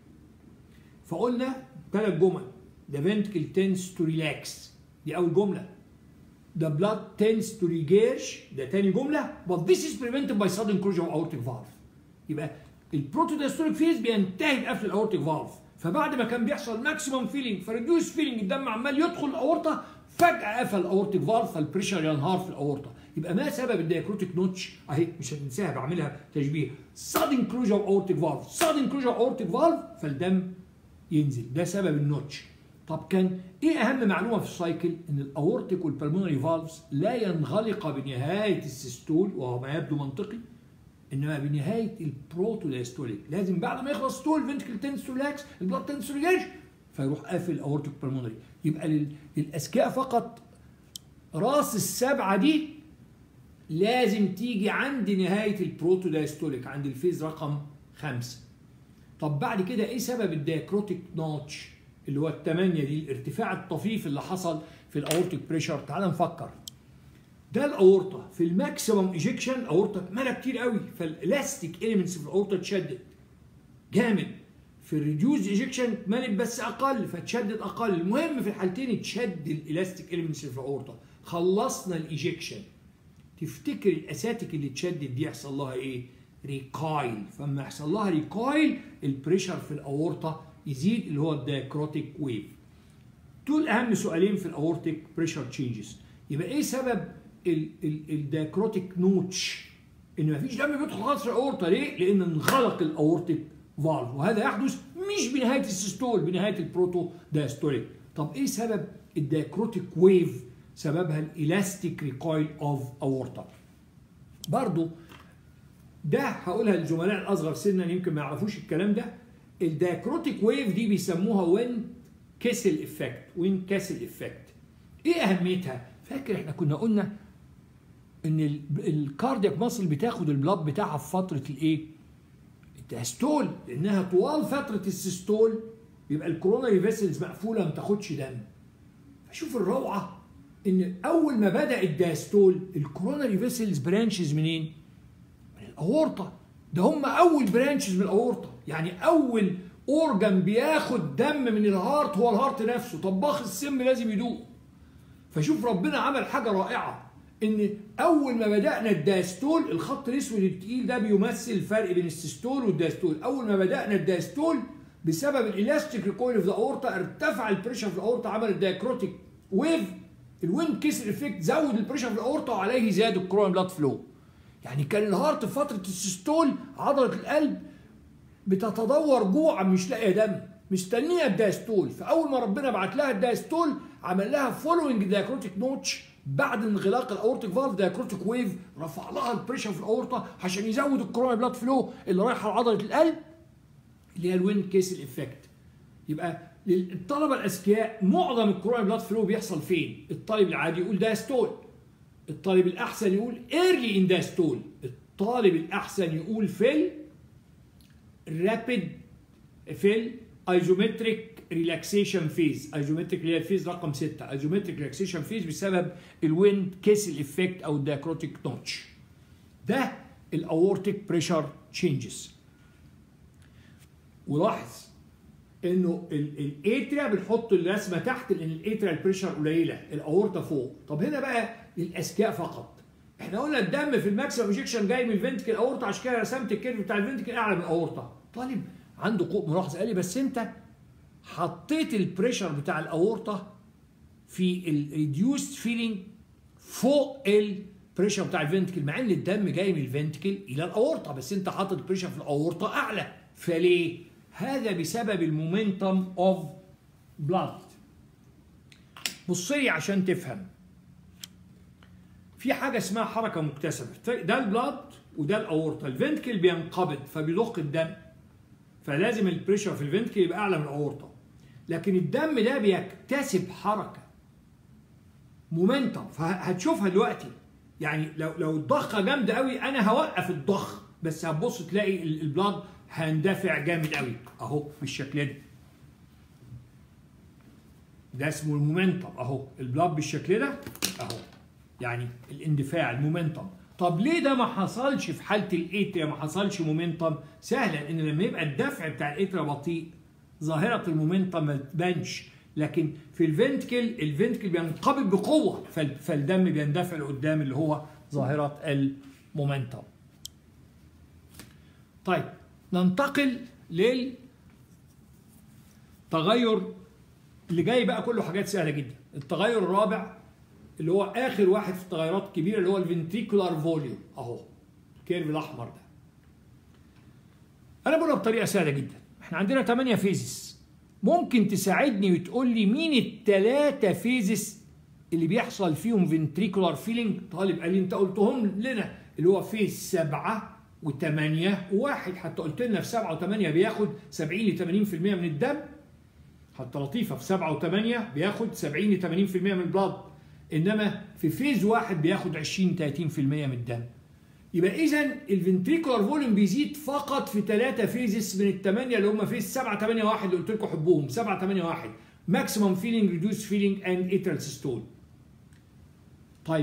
فقلنا ثلاث جمل the ventricle tends to relax دي اول جمله the blood tends to regurge ده تاني جمله but this is prevented by sudden closure of aortic valve يبقى البروتودايستوليك فيز بينتهي بقفل الاورتيك فالف فبعد ما كان بيحصل ماكسيمم فيلينج فريديوس فيلينج الدم عمال يدخل الاورطه فجاه قفل الاورتيك فالف فالبريشر ينهار في الاورطه يبقى ما سبب الدايكروتيك نوتش اهي مش هتنساها بعملها تشبيه sudden closure of aortic valve sudden closure of aortic valve فالدم ينزل ده سبب النوتش طب كان ايه اهم معلومه في السايكل ان الاورتيك والبلمونري فالفز لا ينغلق بنهايه السيستول وهو ما يبدو منطقي انما بنهايه البروتودايستوليك لازم بعد ما يخلص ستول فنتكل تنس تو لاكس البلاد تنس تو فيروح قافل الاورتيك بالمونري يبقى للاذكياء فقط راس السبعه دي لازم تيجي عند نهايه البروتودايستوليك عند الفيز رقم خمسه طب بعد كده ايه سبب الدايكروتيك نوتش اللي هو الثمانيه دي الارتفاع الطفيف اللي حصل في الاورتيك بريشر تعال نفكر ده الاورطه في الماكسيمم ايجكشن الاورطه مالها كتير قوي فالالاستيك اليمنتس في الاورطه اتشدد جامد في الريديوز ايجكشن مالت بس اقل فتشدد اقل المهم في الحالتين اتشد الالاستيك اليمنتس في الاورطه خلصنا الايجكشن تفتكر الاساتيك اللي اتشدد دي يحصل لها ايه ريكايل فلما يحصل لها ريكايل البريشر في الاورطه يزيد اللي هو الدايكروتيك ويف دول اهم سؤالين في الاورتيك بريشر تشينجز يبقى ايه سبب الدايكروتيك نوتش ان مفيش دم بيدخل خالص في الاورطه ليه لان انغلق الاورتيك فالف وهذا يحدث مش بنهايه السيستول بنهايه البروتو دايستوليك طب ايه سبب الدايكروتيك ويف سببها الالاستيك ريكويل اوف اورتا برضو ده هقولها للزملاء الاصغر سنا يمكن ما يعرفوش الكلام ده الدايكروتيك ويف دي بيسموها وين كيسل افكت وين كاسل افكت ايه اهميتها فاكر احنا كنا قلنا ان الكاردياك ماسل بتاخد البلاد بتاعها في فتره الايه الدايستول لانها طوال فتره السيستول بيبقى الكوروناري فيسلز مقفوله ما تاخدش دم فشوف الروعه ان اول ما بدا الدايستول الكوروناري فيسلز برانشز منين من الاورطه ده هم اول برانشز من الاورطه يعني اول اورجان بياخد دم من الهارت هو الهارت نفسه طباخ السم لازم يدوق فشوف ربنا عمل حاجه رائعه ان اول ما بدانا الدايستول الخط الاسود التقيل ده بيمثل الفرق بين السيستول والدايستول اول ما بدانا الدايستول بسبب الالاستيك ريكويل اوف ذا اورتا ارتفع البريشر في الاورتا عمل الدايكروتيك ويف الويند كيس افكت زود البريشر في الاورتا وعليه زاد الكرون بلاد فلو يعني كان الهارت في فتره السيستول عضله القلب بتتدور جوعا مش لاقيه دم مستنيه الدايستول فاول ما ربنا بعت لها الدايستول عمل لها فولوينج دايكروتيك نوتش بعد انغلاق الاورتيك فالف دايكروتيك ويف رفع لها البريشر في الاورطه عشان يزود الكورونا بلاد فلو اللي رايحه لعضله القلب اللي هي الوين كيسل افكت يبقى للطلبه الاذكياء معظم الكورونا بلاد فلو بيحصل فين؟ الطالب العادي يقول دايستول الطالب الاحسن يقول ايرلي ان دايستول الطالب الاحسن يقول في الرابيد في الايزومتريك ريلاكسيشن فيز ايزومتريك اللي هي الفيز رقم 6 ايزومتريك ريلاكسيشن فيز بسبب الويند كيسل افكت او الدايكروتيك نوتش ده الاورتيك بريشر تشينجز ولاحظ انه الاتريا بنحط الرسمه تحت لان الاتريا البريشر قليله الاورطه فوق طب هنا بقى للاذكياء فقط احنا قلنا الدم في الماكسيمم انجكشن جاي من الفنتكل اورطه عشان كده رسمت الكيرف بتاع الفنتكل اعلى من الاورطه طالب عنده قوة ملاحظه قال لي بس انت حطيت البريشر بتاع الاورطه في الريديوست فيلينج فوق البريشر بتاع الفنتكل مع ان الدم جاي من الفنتكل الى الاورطه بس انت حاطط البريشر في الاورطه اعلى فليه؟ هذا بسبب المومنتم اوف بلاد بص لي عشان تفهم في حاجه اسمها حركه مكتسبه ده البلاد وده الاورطه الفنتكل بينقبض فبيضخ الدم فلازم البريشر في الفنتكل يبقى اعلى من الاورطه لكن الدم ده بيكتسب حركه مومنتم فهتشوفها دلوقتي يعني لو لو الضخه جامده قوي انا هوقف الضخ بس هتبص تلاقي البلاد هندفع جامد قوي اهو بالشكل ده ده اسمه المومنتم اهو البلاد بالشكل ده اهو يعني الاندفاع المومنتم طب ليه ده ما حصلش في حاله الاتريا ما حصلش مومنتم سهلا ان لما يبقى الدفع بتاع الاتريا بطيء ظاهره المومنتم ما تبانش لكن في الفنتكل الفنتكل بينقبض بقوه فالدم بيندفع لقدام اللي هو ظاهره المومنتم طيب ننتقل للتغير اللي جاي بقى كله حاجات سهله جدا التغير الرابع اللي هو اخر واحد في التغيرات الكبيره اللي هو الفنتريكولار فوليوم اهو الكيرف الاحمر ده انا بقولها بطريقه سهله جدا احنا عندنا 8 فيزز ممكن تساعدني وتقول لي مين الثلاثه فيزز اللي بيحصل فيهم فنتريكولار فيلينج طالب قال لي انت قلتهم لنا اللي هو فيز سبعه وثمانية وواحد حتى قلت لنا في سبعة وثمانية بياخد 70 ل 80% من الدم حتى لطيفة في سبعة وثمانية بياخد 70 ل 80% من البلاد انما في فيز واحد بياخد 20 30% من الدم يبقى اذا الفنتريكولار فوليوم بيزيد فقط في ثلاثة فيزز من الثمانية اللي هم فيز 7 8 1 اللي قلت لكم حبوهم 7 8 1 ماكسيمم فيلينج ريديوس فيلينج اند اترال سيستول طيب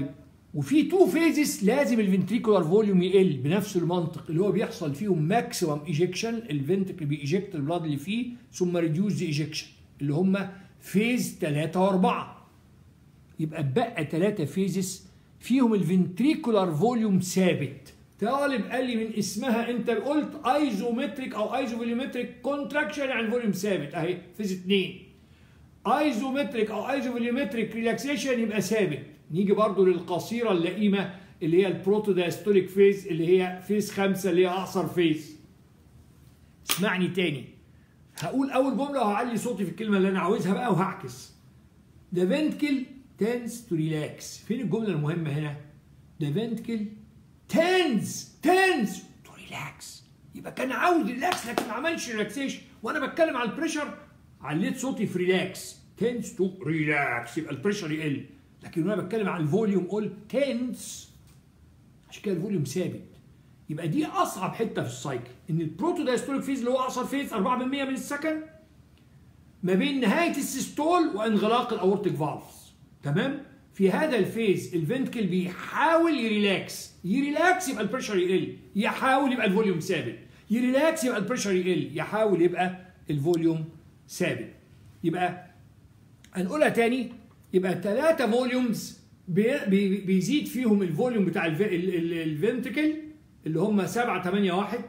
وفي تو فيزز لازم الفنتريكولار فوليوم يقل بنفس المنطق اللي هو بيحصل فيهم ماكسيمم ايجكشن الفنتريكل بيجكت البلاد اللي فيه ثم ريديوز ايجكشن اللي هم فيز 3 و4 يبقى اتبقى 3 فيزز فيهم الفنتريكولار فوليوم ثابت طالب قال لي من اسمها انت قلت ايزومتريك او ايزوفوليومتريك كونتراكشن يعني فوليوم ثابت اهي فيز 2 ايزومتريك او ايزوفوليومتريك ريلاكسيشن يبقى ثابت نيجي برضو للقصيره اللئيمه اللي هي البروتودايستوليك فيز اللي هي فيز خمسة اللي هي اقصر فيز اسمعني تاني هقول اول جمله وهعلي صوتي في الكلمه اللي انا عاوزها بقى وهعكس The ventricle tends to relax فين الجمله المهمه هنا The ventricle tends tends to relax يبقى كان عاوز ريلاكس لكن ما عملش ريلاكسيشن وانا بتكلم على البريشر عليت صوتي في ريلاكس tends to relax يبقى البريشر يقل لكن وانا بتكلم على الفوليوم قلت tends عشان كده الفوليوم ثابت يبقى دي اصعب حته في السايكل ان البروتودايستوليك فيز اللي هو اقصر فيز 4% من السكند ما بين نهايه السيستول وانغلاق الاورتيك فالفز تمام في هذا الفيز الفنتكل بيحاول يريلاكس يريلاكس يبقى البريشر يقل يحاول يبقى الفوليوم ثابت يريلاكس يبقى البريشر يقل يحاول يبقى الفوليوم ثابت يبقى هنقولها تاني يبقى ثلاثة فوليومز بي بي بيزيد فيهم الفوليوم بتاع الفنتكل اللي هم 7 8 1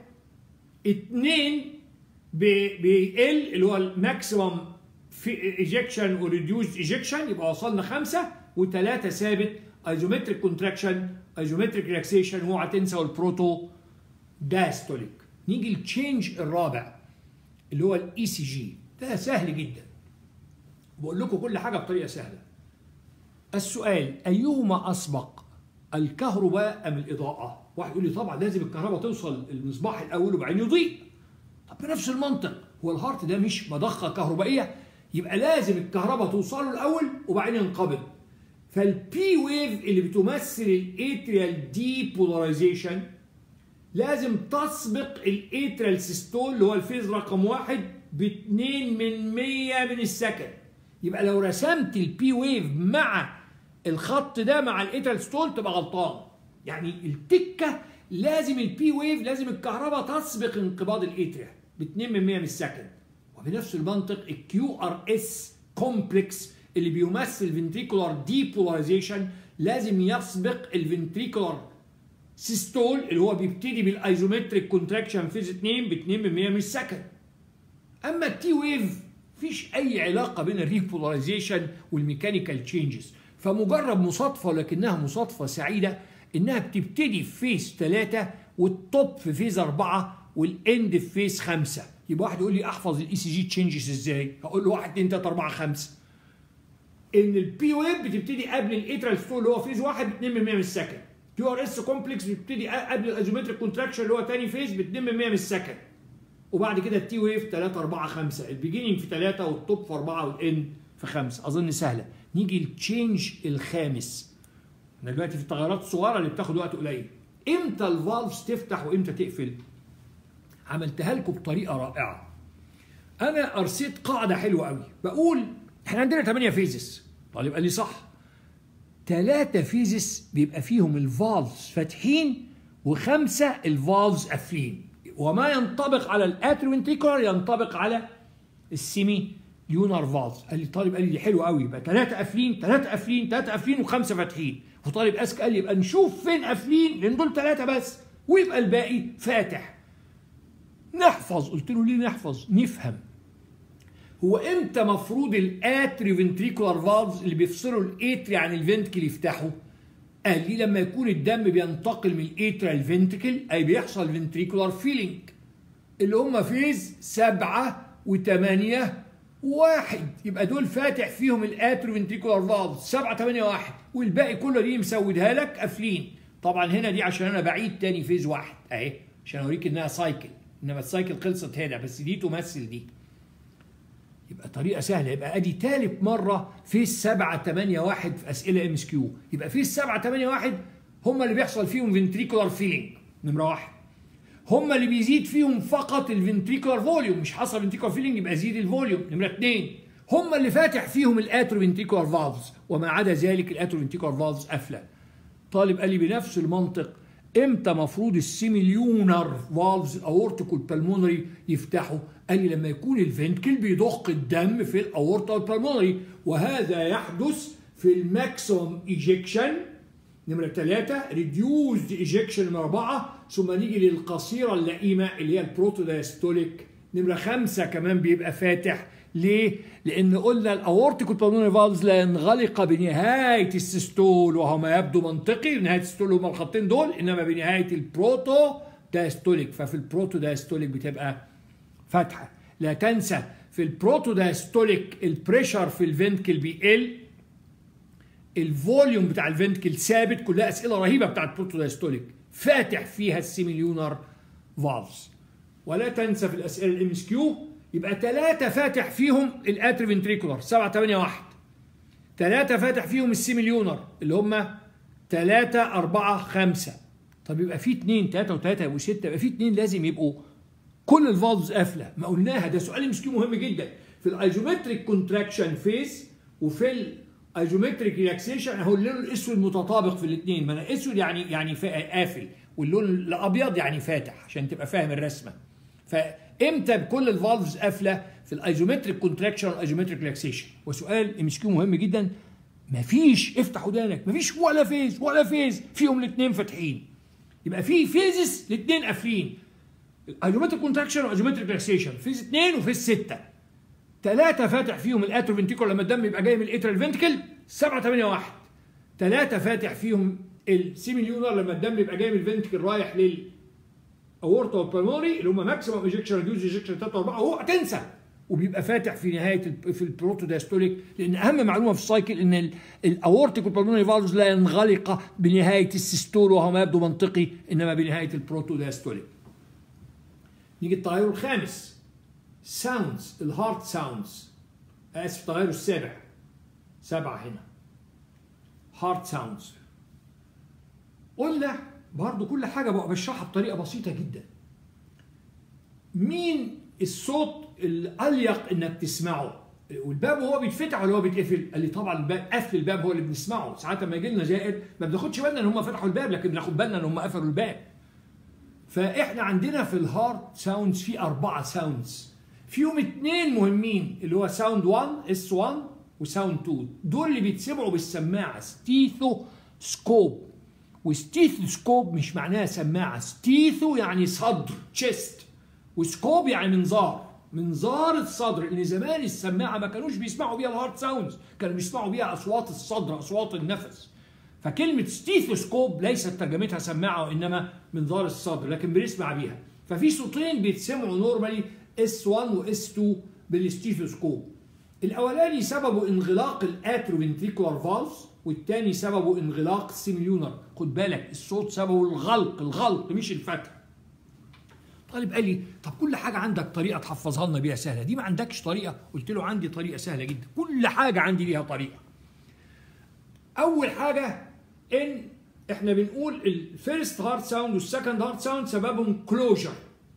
اثنين بيقل اللي هو الماكسيمم في ايجكشن وريديوز ايجكشن يبقى وصلنا خمسه وثلاثه ثابت ايزومتريك كونتراكشن ايزومتريك ريلاكسيشن واوعى تنسى البروتو داستوليك نيجي التشينج الرابع اللي هو الاي سي جي ده سهل جدا بقول لكم كل حاجه بطريقه سهله السؤال ايهما اسبق الكهرباء ام الاضاءه واحد يقول لي طبعا لازم الكهرباء توصل المصباح الاول وبعدين يضيء طب بنفس المنطق هو الهارت ده مش مضخه كهربائيه يبقى لازم الكهرباء توصل له الاول وبعدين ينقبض فالبي ويف اللي بتمثل الاتريال دي بولاريزيشن لازم تسبق الاتريال سيستول اللي هو الفيز رقم واحد ب 2 من 100 من السكند يبقى لو رسمت البي ويف مع الخط ده مع الاتريال ستول تبقى غلطان يعني التكه لازم البي ويف لازم الكهرباء تسبق انقباض الاتريا ب 2 من 100 من السكند وبنفس المنطق الكيو ار اس كومبلكس اللي بيمثل فنتريكولار ديبولاريزيشن لازم يسبق الفنتريكولار سيستول اللي هو بيبتدي بالايزومتريك كونتراكشن فيز 2 ب 2 من 100 من السكند اما التي ويف مفيش اي علاقه بين الريبولاريزيشن والميكانيكال تشينجز فمجرد مصادفه ولكنها مصادفه سعيده انها بتبتدي في فيز 3 والتوب في فيز 4 والاند في فيز 5 يبقى واحد يقول لي احفظ الاي سي جي تشينجز ازاي؟ هقول له 1 2 3 4 5 ان البي ويب بتبتدي قبل الاترال ستول اللي هو فيز 1 ب 2 من 100 من السكند كيو ار اس كومبلكس بتبتدي قبل الايزومتريك كونتراكشن اللي هو ثاني فيز ب 2 من 100 من السكند وبعد كده التي ويف 3 4 5 البيجيننج في 3 والتوب في 4 والاند في 5 اظن سهله نيجي التشينج الخامس احنا دلوقتي في التغيرات الصغيره اللي بتاخد وقت قليل امتى الفالفز تفتح وامتى تقفل عملتها لكم بطريقه رائعه انا ارسيت قاعده حلوه قوي بقول احنا عندنا 8 فيزز طالب قال لي صح ثلاثة فيزز بيبقى فيهم الفالفز فاتحين وخمسة الفالفز قافلين وما ينطبق على الاتروفنتريكولار ينطبق على السيمي ليونار فالز قال لي طالب قال لي دي حلوه قوي يبقى ثلاثه قافلين ثلاثه قافلين ثلاثه قافلين وخمسه فاتحين وطالب اسك قال لي يبقى نشوف فين قافلين لان دول ثلاثه بس ويبقى الباقي فاتح نحفظ قلت له ليه نحفظ نفهم هو امتى مفروض الاتري فنتريكولار فالفز اللي بيفصلوا الاتري عن الفنتكل يفتحوا قال لي لما يكون الدم بينتقل من الاترا للفنتكل اي بيحصل فنتريكولار فيلينج اللي هم فيز سبعة وثمانية واحد يبقى دول فاتح فيهم الاترو فنتريكولار فالف سبعة ثمانية واحد والباقي كله دي مسودها لك قافلين طبعا هنا دي عشان انا بعيد تاني فيز واحد اهي عشان اوريك انها سايكل انما السايكل خلصت هنا بس دي تمثل دي يبقى طريقة سهلة يبقى ادي ثالث مرة فيز 7 8 1 في اسئلة ام اس كيو يبقى فيز 7 8 1 هم اللي بيحصل فيهم فنتريكولار فيلينج نمرة واحد هم اللي بيزيد فيهم فقط الفنتريكولار فوليوم مش حصل فنتريكولار فيلينج يبقى يزيد الفوليوم نمرة اثنين هم اللي فاتح فيهم الاترو فنتريكولار فالفز وما عدا ذلك الاترو فنتريكولار فالفز قافلة طالب قال لي بنفس المنطق امتى مفروض السيميليونر فالفز الاورتيك والبلمونري يفتحوا قال لي لما يكون الفنتكل بيضخ الدم في الاورطه والبلمونري وهذا يحدث في الماكسيموم ايجكشن نمرة ثلاثة ريديوزد ايجكشن نمرة أربعة ثم نيجي للقصيرة اللئيمة اللي هي البروتودايستوليك نمرة خمسة كمان بيبقى فاتح ليه؟ لأن قلنا الأورتيك والبلمونري فالفز لا ينغلق بنهاية السيستول وهو ما يبدو منطقي نهاية السيستول هما الخطين دول إنما بنهاية البروتو دايستوليك ففي البروتو دايستوليك بتبقى فاتحة لا تنسى في البروتو دايستوليك البريشر في الفنتكل بيقل الفوليوم بتاع الفنتكل ثابت كلها اسئله رهيبه بتاعت بروتو دايستوليك فاتح فيها السيميليونر فالفز ولا تنسى في الاسئله الام اس كيو يبقى ثلاثه فاتح فيهم الاتريفنتريكولار 7 8 1 ثلاثه فاتح فيهم السيميليونر اللي هم 3 4 5 طب يبقى في اثنين 3 و3 يبقوا 6 يبقى في اثنين لازم يبقوا كل الفالفز قافله ما قلناها ده سؤال ام اس كيو مهم جدا في الايزومتريك كونتراكشن فيز وفي الايزومتريك ريلاكسيشن اهو اللون الاسود متطابق في الاثنين ما انا اسود يعني يعني قافل واللون الابيض يعني فاتح عشان تبقى فاهم الرسمه فامتى بكل الفالفز قافله في الايزومتريك كونتراكشن والايزومتريك ريلاكسيشن وسؤال ام اس كيو مهم جدا مفيش افتح ودانك مفيش ولا فيز ولا فيز فيهم الاثنين فاتحين يبقى في فيزز الاثنين قافلين الايزومتريك كونتراكشن والايزومتريك ريلاكسيشن فيز اثنين وفيز سته ثلاثة فاتح فيهم الاتروفنتيكول لما الدم يبقى جاي من الاترال فنتكل 7 8 1 ثلاثة فاتح فيهم السيميليونر لما الدم يبقى جاي من الفنتكل رايح لل اورتا والبلمونري اللي هم ماكسيمم ايجكشن ريديوز ايجكشن 3 و4 اهو تنسى وبيبقى فاتح في نهايه في البروتوداستوليك لان اهم معلومه في السايكل ان الاورتيك والبلمونري فالفز لا ينغلق بنهايه السيستول وهو ما يبدو منطقي انما بنهايه البروتوداستوليك. نيجي التغير الخامس ساوندز الهارت ساوندز اسف التغير السابع سبعه هنا هارت ساوندز قلنا برضو كل حاجه بقى بشرحها بطريقه بسيطه جدا مين الصوت الاليق انك تسمعه والباب وهو بيتفتح ولا هو بيتقفل؟ قال لي طبعا الباب قفل الباب هو اللي بنسمعه، ساعات لما يجي لنا زائر ما بناخدش بالنا ان هم فتحوا الباب لكن بناخد بالنا ان هم قفلوا الباب. فاحنا عندنا في الهارت ساوندز في اربعه ساوندز. فيهم اثنين مهمين اللي هو ساوند 1 اس 1 وساوند 2 دول اللي بيتسمعوا بالسماعه ستيثو سكوب وستيثوسكوب مش معناها سماعه ستيثو يعني صدر تشيست وسكوب يعني منظار منظار الصدر لان زمان السماعه ما كانوش بيسمعوا بيها الهارت ساوندز كانوا بيسمعوا بيها اصوات الصدر اصوات النفس فكلمه ستيثوسكوب ليست ترجمتها سماعه وانما منظار الصدر لكن بنسمع بيها ففي صوتين بيتسمعوا نورمالي اس 1 واس 2 بالستيثوسكوب الاولاني سببه انغلاق الاتروفنتريكولار فالفز والتاني سببه انغلاق السيميليونر خد بالك الصوت سببه الغلق الغلق مش الفتح طالب قال لي طب كل حاجة عندك طريقة تحفظها لنا بيها سهلة دي ما عندكش طريقة قلت له عندي طريقة سهلة جدا كل حاجة عندي ليها طريقة أول حاجة إن إحنا بنقول الفيرست هارت ساوند والسكند هارت ساوند سببهم كلوجر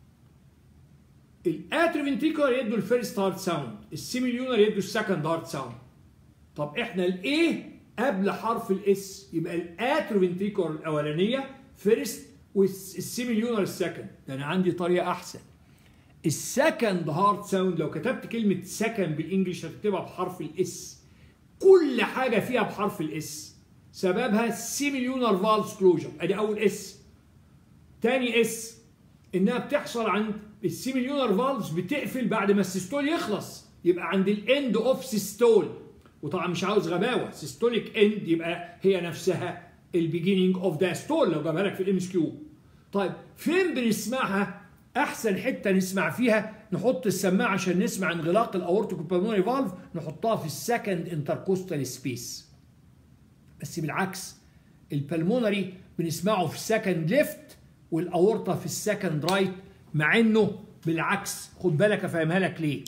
الاتروفنتريكولار يدوا الفيرست هارت ساوند السيميليونر يدوا السكند هارت ساوند طب احنا الايه قبل حرف الاس يبقى الاتروفنتريكولار الاولانيه فيرست والسيميليونر السكند ده انا عندي طريقه احسن السكند هارت ساوند لو كتبت كلمه سكند بالانجلش هتكتبها بحرف الاس كل حاجه فيها بحرف الاس سببها سيميليونر فالس كلوجر ادي اول اس تاني اس انها بتحصل عند السيميليونر فالفز بتقفل بعد ما السيستول يخلص يبقى عند الاند اوف سيستول وطبعا مش عاوز غباوه سيستوليك اند يبقى هي نفسها البيجيننج اوف ذا ستول لو جابها لك في الام اس كيو طيب فين بنسمعها احسن حته نسمع فيها نحط السماعه عشان نسمع انغلاق الاورتيك بالمونري فالف نحطها في السكند انتركوستال سبيس بس بالعكس البلمونري بنسمعه في السكند ليفت والاورطه في السكند رايت مع انه بالعكس خد بالك افهمها لك ليه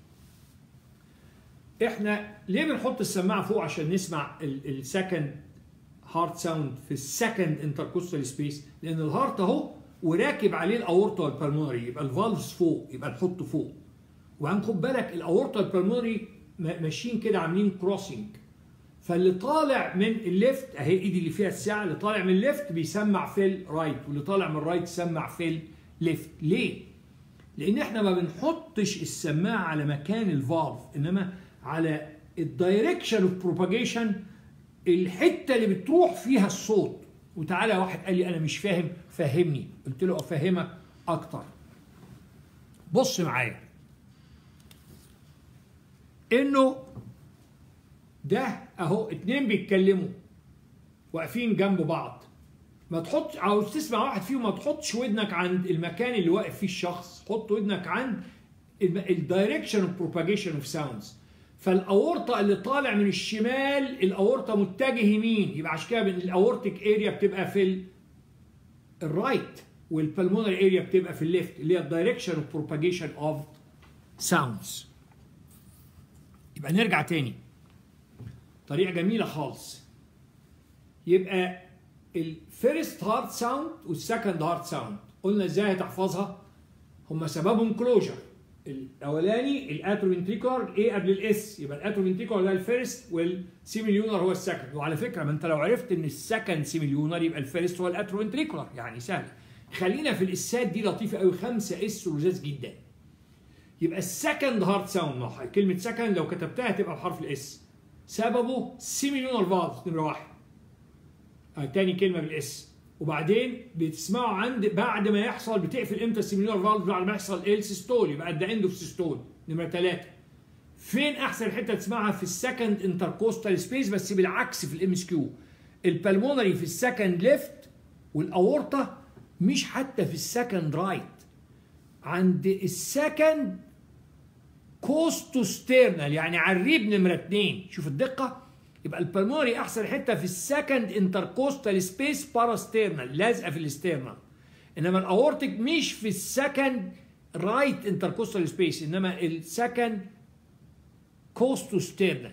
احنا ليه بنحط السماعه فوق عشان نسمع السكند هارت ساوند في السكند انتركوستال سبيس لان الهارت اهو وراكب عليه الاورطه والبلمونري يبقى الفالفز فوق يبقى نحطه فوق وبعدين خد بالك الاورطه والبلمونري ماشيين كده عاملين كروسنج فاللي طالع من الليفت اهي ايدي اللي فيها الساعه اللي طالع من الليفت بيسمع في الرايت واللي طالع من الرايت يسمع في الليفت ليه لان احنا ما بنحطش السماعه على مكان الفالف انما على الدايركشن اوف بروباجيشن الحته اللي بتروح فيها الصوت وتعالى واحد قال لي انا مش فاهم فهمني قلت له افهمك اكتر بص معايا انه ده اهو اتنين بيتكلموا واقفين جنب بعض ما تحط عاوز تسمع واحد فيهم ما تحطش ودنك عند المكان اللي واقف فيه الشخص حط ودنك عند الدايركشن اوف بروباجيشن اوف ساوندز فالاورطه اللي طالع من الشمال الاورطه متجه يمين يبقى عشان كده الاورتيك اريا بتبقى في الرايت والبلمونري اريا بتبقى في الليفت اللي هي الدايركشن اوف بروباجيشن اوف ساوندز يبقى نرجع تاني طريقه جميله خالص يبقى الفيرست هارت ساوند والسكند هارت ساوند قلنا ازاي هتحفظها هما سببهم كلوجر الاولاني الاتروفنتريكولار ايه قبل الاس يبقى الاتروفنتريكولار ده الفيرست والسيميليونر هو السكند وعلى فكره ما انت لو عرفت ان السكند سيميليونر يبقى الفيرست هو الاتروفنتريكولار يعني سهل خلينا في الاسات دي لطيفه قوي خمسه اس لذاذ جدا يبقى السكند هارت ساوند كلمه سكند لو كتبتها هتبقى بحرف الاس سببه سيميليونر فالف نمره واحد آه تاني كلمه بالاس وبعدين بتسمعوا عند بعد ما يحصل بتقفل امتى السيميليونر فالف بعد ما يحصل ال سيستول يبقى ده اند اوف سيستول نمره ثلاثه فين احسن حته تسمعها في السكند انتركوستال سبيس بس بالعكس في الام اس كيو البلمونري في السكند ليفت والاورطه مش حتى في السكند رايت عند السكند كوستوستيرنال يعني على الريب نمره اثنين شوف الدقه يبقى البلمونري احسن حته في السكند انتركوستال سبيس باراستيرنال لازقه في الاستيرنال انما الاورتيك مش في السكند رايت انتركوستال سبيس انما السكند كوستوستيرنال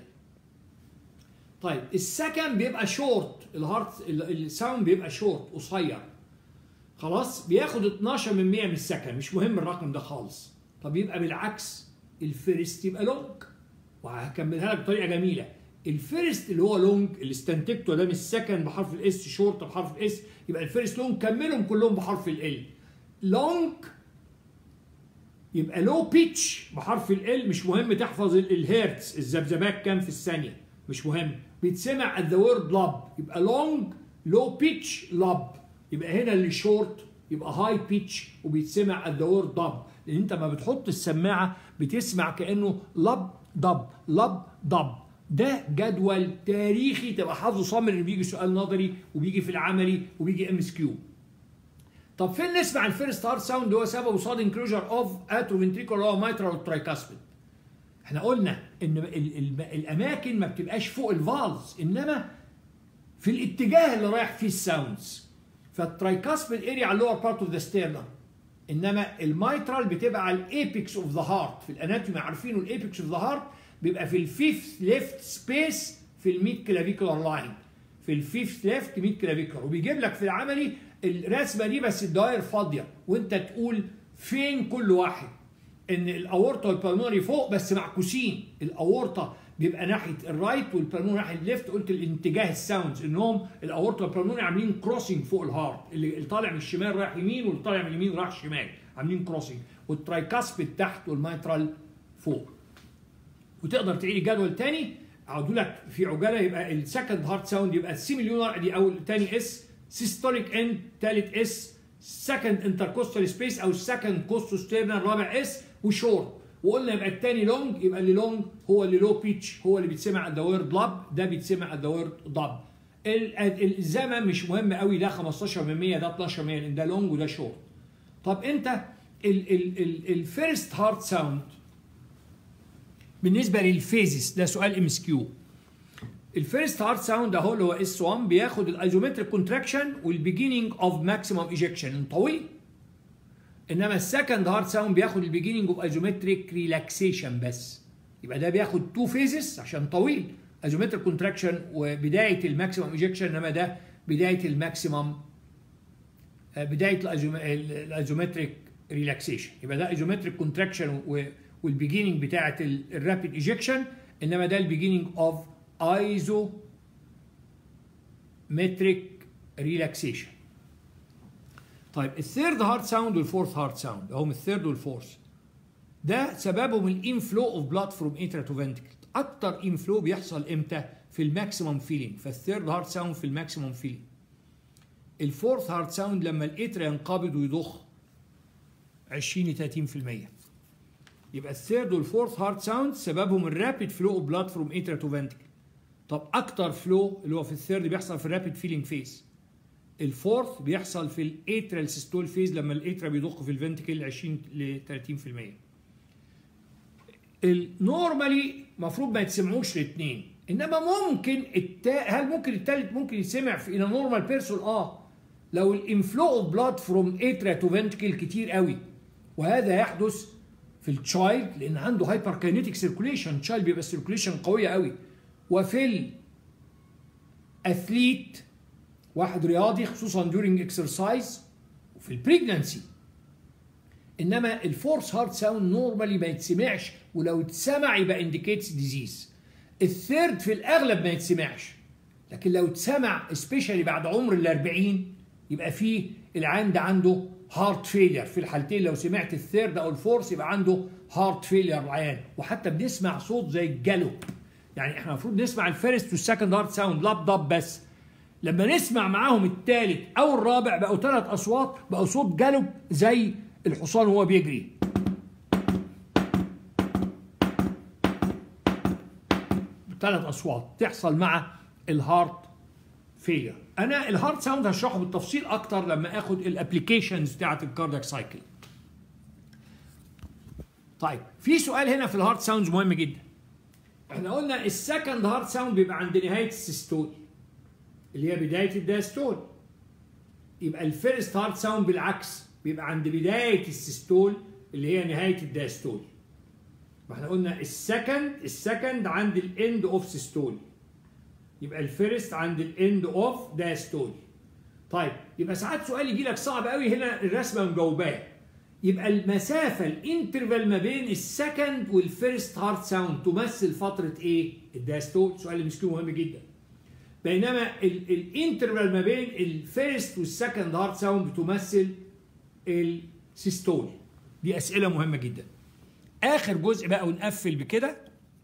طيب السكند بيبقى شورت الهارت الساوند بيبقى شورت قصير خلاص بياخد 12 من 100 من السكند مش مهم الرقم ده خالص طب يبقى بالعكس الفيرست يبقى لونج وهكملها لك بطريقه جميله الفيرست اللي هو لونج اللي استنتجته ده من السكند بحرف الاس شورت بحرف الاس يبقى الفيرست لونج كملهم كلهم بحرف ال لونج يبقى لو بيتش بحرف ال مش مهم تحفظ الهيرتز الذبذبات كام في الثانيه مش مهم بيتسمع at the word لاب يبقى لونج لو بيتش لاب يبقى هنا اللي شورت يبقى هاي بيتش وبيتسمع at the word لاب لان انت ما بتحط السماعه بتسمع كانه لب ضب لب ضب ده جدول تاريخي تبقى حافظه صامر ان بيجي سؤال نظري وبيجي في العملي وبيجي ام اس كيو طب فين نسمع الفيرست هارت ساوند هو سببه صاد انكلوجر اوف اتروفنتريكولار هو مايترال والترايكاسبيد احنا قلنا ان ال ال الاماكن ما بتبقاش فوق الفالز انما في الاتجاه اللي رايح فيه الساوندز فالترايكاسبيد اريا على اللور بارت اوف ذا ستيرنم انما المايترال بتبقى على الايبكس اوف ذا هارت في الاناتومي عارفينه الايبكس اوف ذا هارت بيبقى في الفيفث ليفت سبيس في الميد كلافيكولار لاين في الفيفث ليفت ميد كلافيكولار وبيجيب لك في العملي الرسمه دي بس الدوائر فاضيه وانت تقول فين كل واحد ان الاورطه والبلمونري فوق بس معكوسين الاورطه بيبقى ناحيه الرايت والبلمونري ناحيه الليفت قلت الاتجاه الساوندز انهم الاورطه والبلمونري عاملين كروسنج فوق الهارت اللي طالع من الشمال رايح يمين واللي طالع من اليمين رايح شمال عاملين كروسنج والترايكاسبيد تحت والمايترال فوق وتقدر تعيد الجدول تاني اقعدوا لك في عجاله يبقى السكند هارت ساوند يبقى السيميليونر دي اول تاني اس سيستوليك اند تالت اس سكند انتركوستال سبيس او السكند كوستوستيرنال رابع اس وشورت وقلنا يبقى الثاني لونج يبقى اللي لونج هو اللي لو بيتش هو اللي بيتسمع ذا وورد لاب ده بيتسمع ذا وورد ضب الزمن مش مهم قوي ده 15 من 100 ده 12 من 100 لان ده لونج وده شورت طب انت الفيرست هارت ساوند بالنسبه للفيزز ده سؤال ام اس كيو الفيرست هارت ساوند اهو اللي هو اس 1 بياخد الايزومتريك كونتراكشن والبيجيننج اوف ماكسيمم ايجكشن طويل انما السكند هارت ساوند بياخد البيجيننج اوف ايزومتريك ريلاكسيشن بس يبقى ده بياخد تو فيزز عشان طويل ايزومتريك كونتراكشن وبدايه الماكسيمم ايجكشن انما ده بدايه الماكسيمم بدايه الايزومتريك ريلاكسيشن يبقى ده ايزومتريك كونتراكشن والبيجيننج بتاعه الرابيد ايجكشن انما ده البيجيننج اوف ايزو متريك ريلاكسيشن طيب الثيرد هارت ساوند والفورث هارت ساوند هم الثيرد والفورث ده سببهم الانفلو اوف بلاد فروم اترا تو فنتكل اكتر انفلو بيحصل امتى في الماكسيمم فيلينج فالثيرد هارت ساوند في الماكسيمم فيلينج الفورث هارت ساوند لما الاترا ينقبض ويضخ 20 ل 30% يبقى الثيرد والفورث هارت ساوند سببهم الرابيد فلو اوف بلاد فروم اترا تو فنتكل طب اكتر فلو اللي هو في الثيرد بيحصل في الرابيد فيلينج فيز الفورث بيحصل في الاترال سيستول فيز لما الاترا بيضخ في الفنتكل 20 ل 30% النورمالي المفروض ما يتسمعوش الاثنين انما ممكن التا... هل ممكن الثالث ممكن يتسمع في ان نورمال بيرسون اه لو الانفلو اوف بلاد فروم اترا تو فنتكل كتير قوي وهذا يحدث في التشايلد لان عنده هايبر كاينيتيك سيركوليشن تشايلد بيبقى سيركوليشن قويه قوي وفي الاثليت واحد رياضي خصوصا during اكسرسايز وفي البريجنانسي انما الفورس هارت ساوند نورمالي ما يتسمعش ولو اتسمع يبقى انديكيتس ديزيز الثيرد في الاغلب ما يتسمعش لكن لو اتسمع سبيشالي بعد عمر ال 40 يبقى فيه العيان ده عنده هارت فيلير في الحالتين لو سمعت الثيرد او الفورس يبقى عنده هارت فيلير العيان وحتى بنسمع صوت زي الجالوب يعني احنا المفروض نسمع الفيرست والسكند هارت ساوند لاب ضب بس لما نسمع معاهم الثالث او الرابع بقوا ثلاث اصوات بقوا صوت جالوب زي الحصان وهو بيجري ثلاث اصوات تحصل مع الهارت فيلير انا الهارت ساوند هشرحه بالتفصيل اكتر لما اخد الابلكيشنز بتاعت الكاردياك سايكل طيب في سؤال هنا في الهارت ساوندز مهم جدا احنا قلنا السكند هارت ساوند بيبقى عند نهايه السيستول اللي هي بدايه الدايستول يبقى الفيرست هارت ساوند بالعكس بيبقى عند بدايه السيستول اللي هي نهايه الدايستول ما احنا قلنا السكند السكند عند الاند اوف سيستول يبقى الفيرست عند الاند اوف دايستول طيب يبقى ساعات سؤال يجي لك صعب قوي هنا الرسمه مجاوباه يبقى المسافه الانترفال ما بين السكند والفيرست هارت ساوند تمثل فتره ايه الدايستول سؤال مسكين مهم جدا بينما الانترفال ما بين الفيرست والسكند هارت ساوند بتمثل السيستول دي اسئله مهمه جدا اخر جزء بقى ونقفل بكده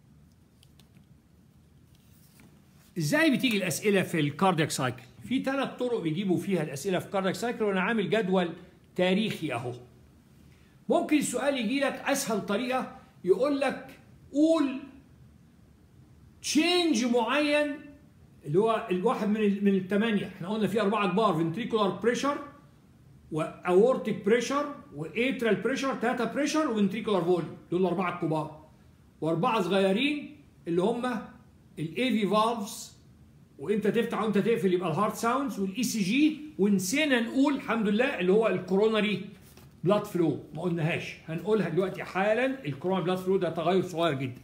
ازاي بتيجي الاسئله في الكاردياك سايكل في ثلاث طرق بيجيبوا فيها الاسئله في الكاردياك سايكل وانا عامل جدول تاريخي اهو ممكن السؤال يجي لك اسهل طريقه يقول لك قول تشينج معين اللي هو الواحد من من الثمانيه احنا قلنا في اربعه كبار فنتريكولار بريشر واورتيك بريشر واترال بريشر ثلاثه بريشر وفنتريكولار فوليوم دول الاربعه الكبار واربعه صغيرين اللي هم الاي في فالفز وانت تفتح وانت تقفل يبقى الهارت ساوندز والاي سي جي ونسينا نقول الحمد لله اللي هو الكوروناري بلاد فلو ما قلناهاش هنقولها دلوقتي حالا الكوروناري بلاد فلو ده تغير صغير جدا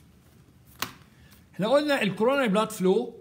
احنا قلنا الكوروناري بلاد فلو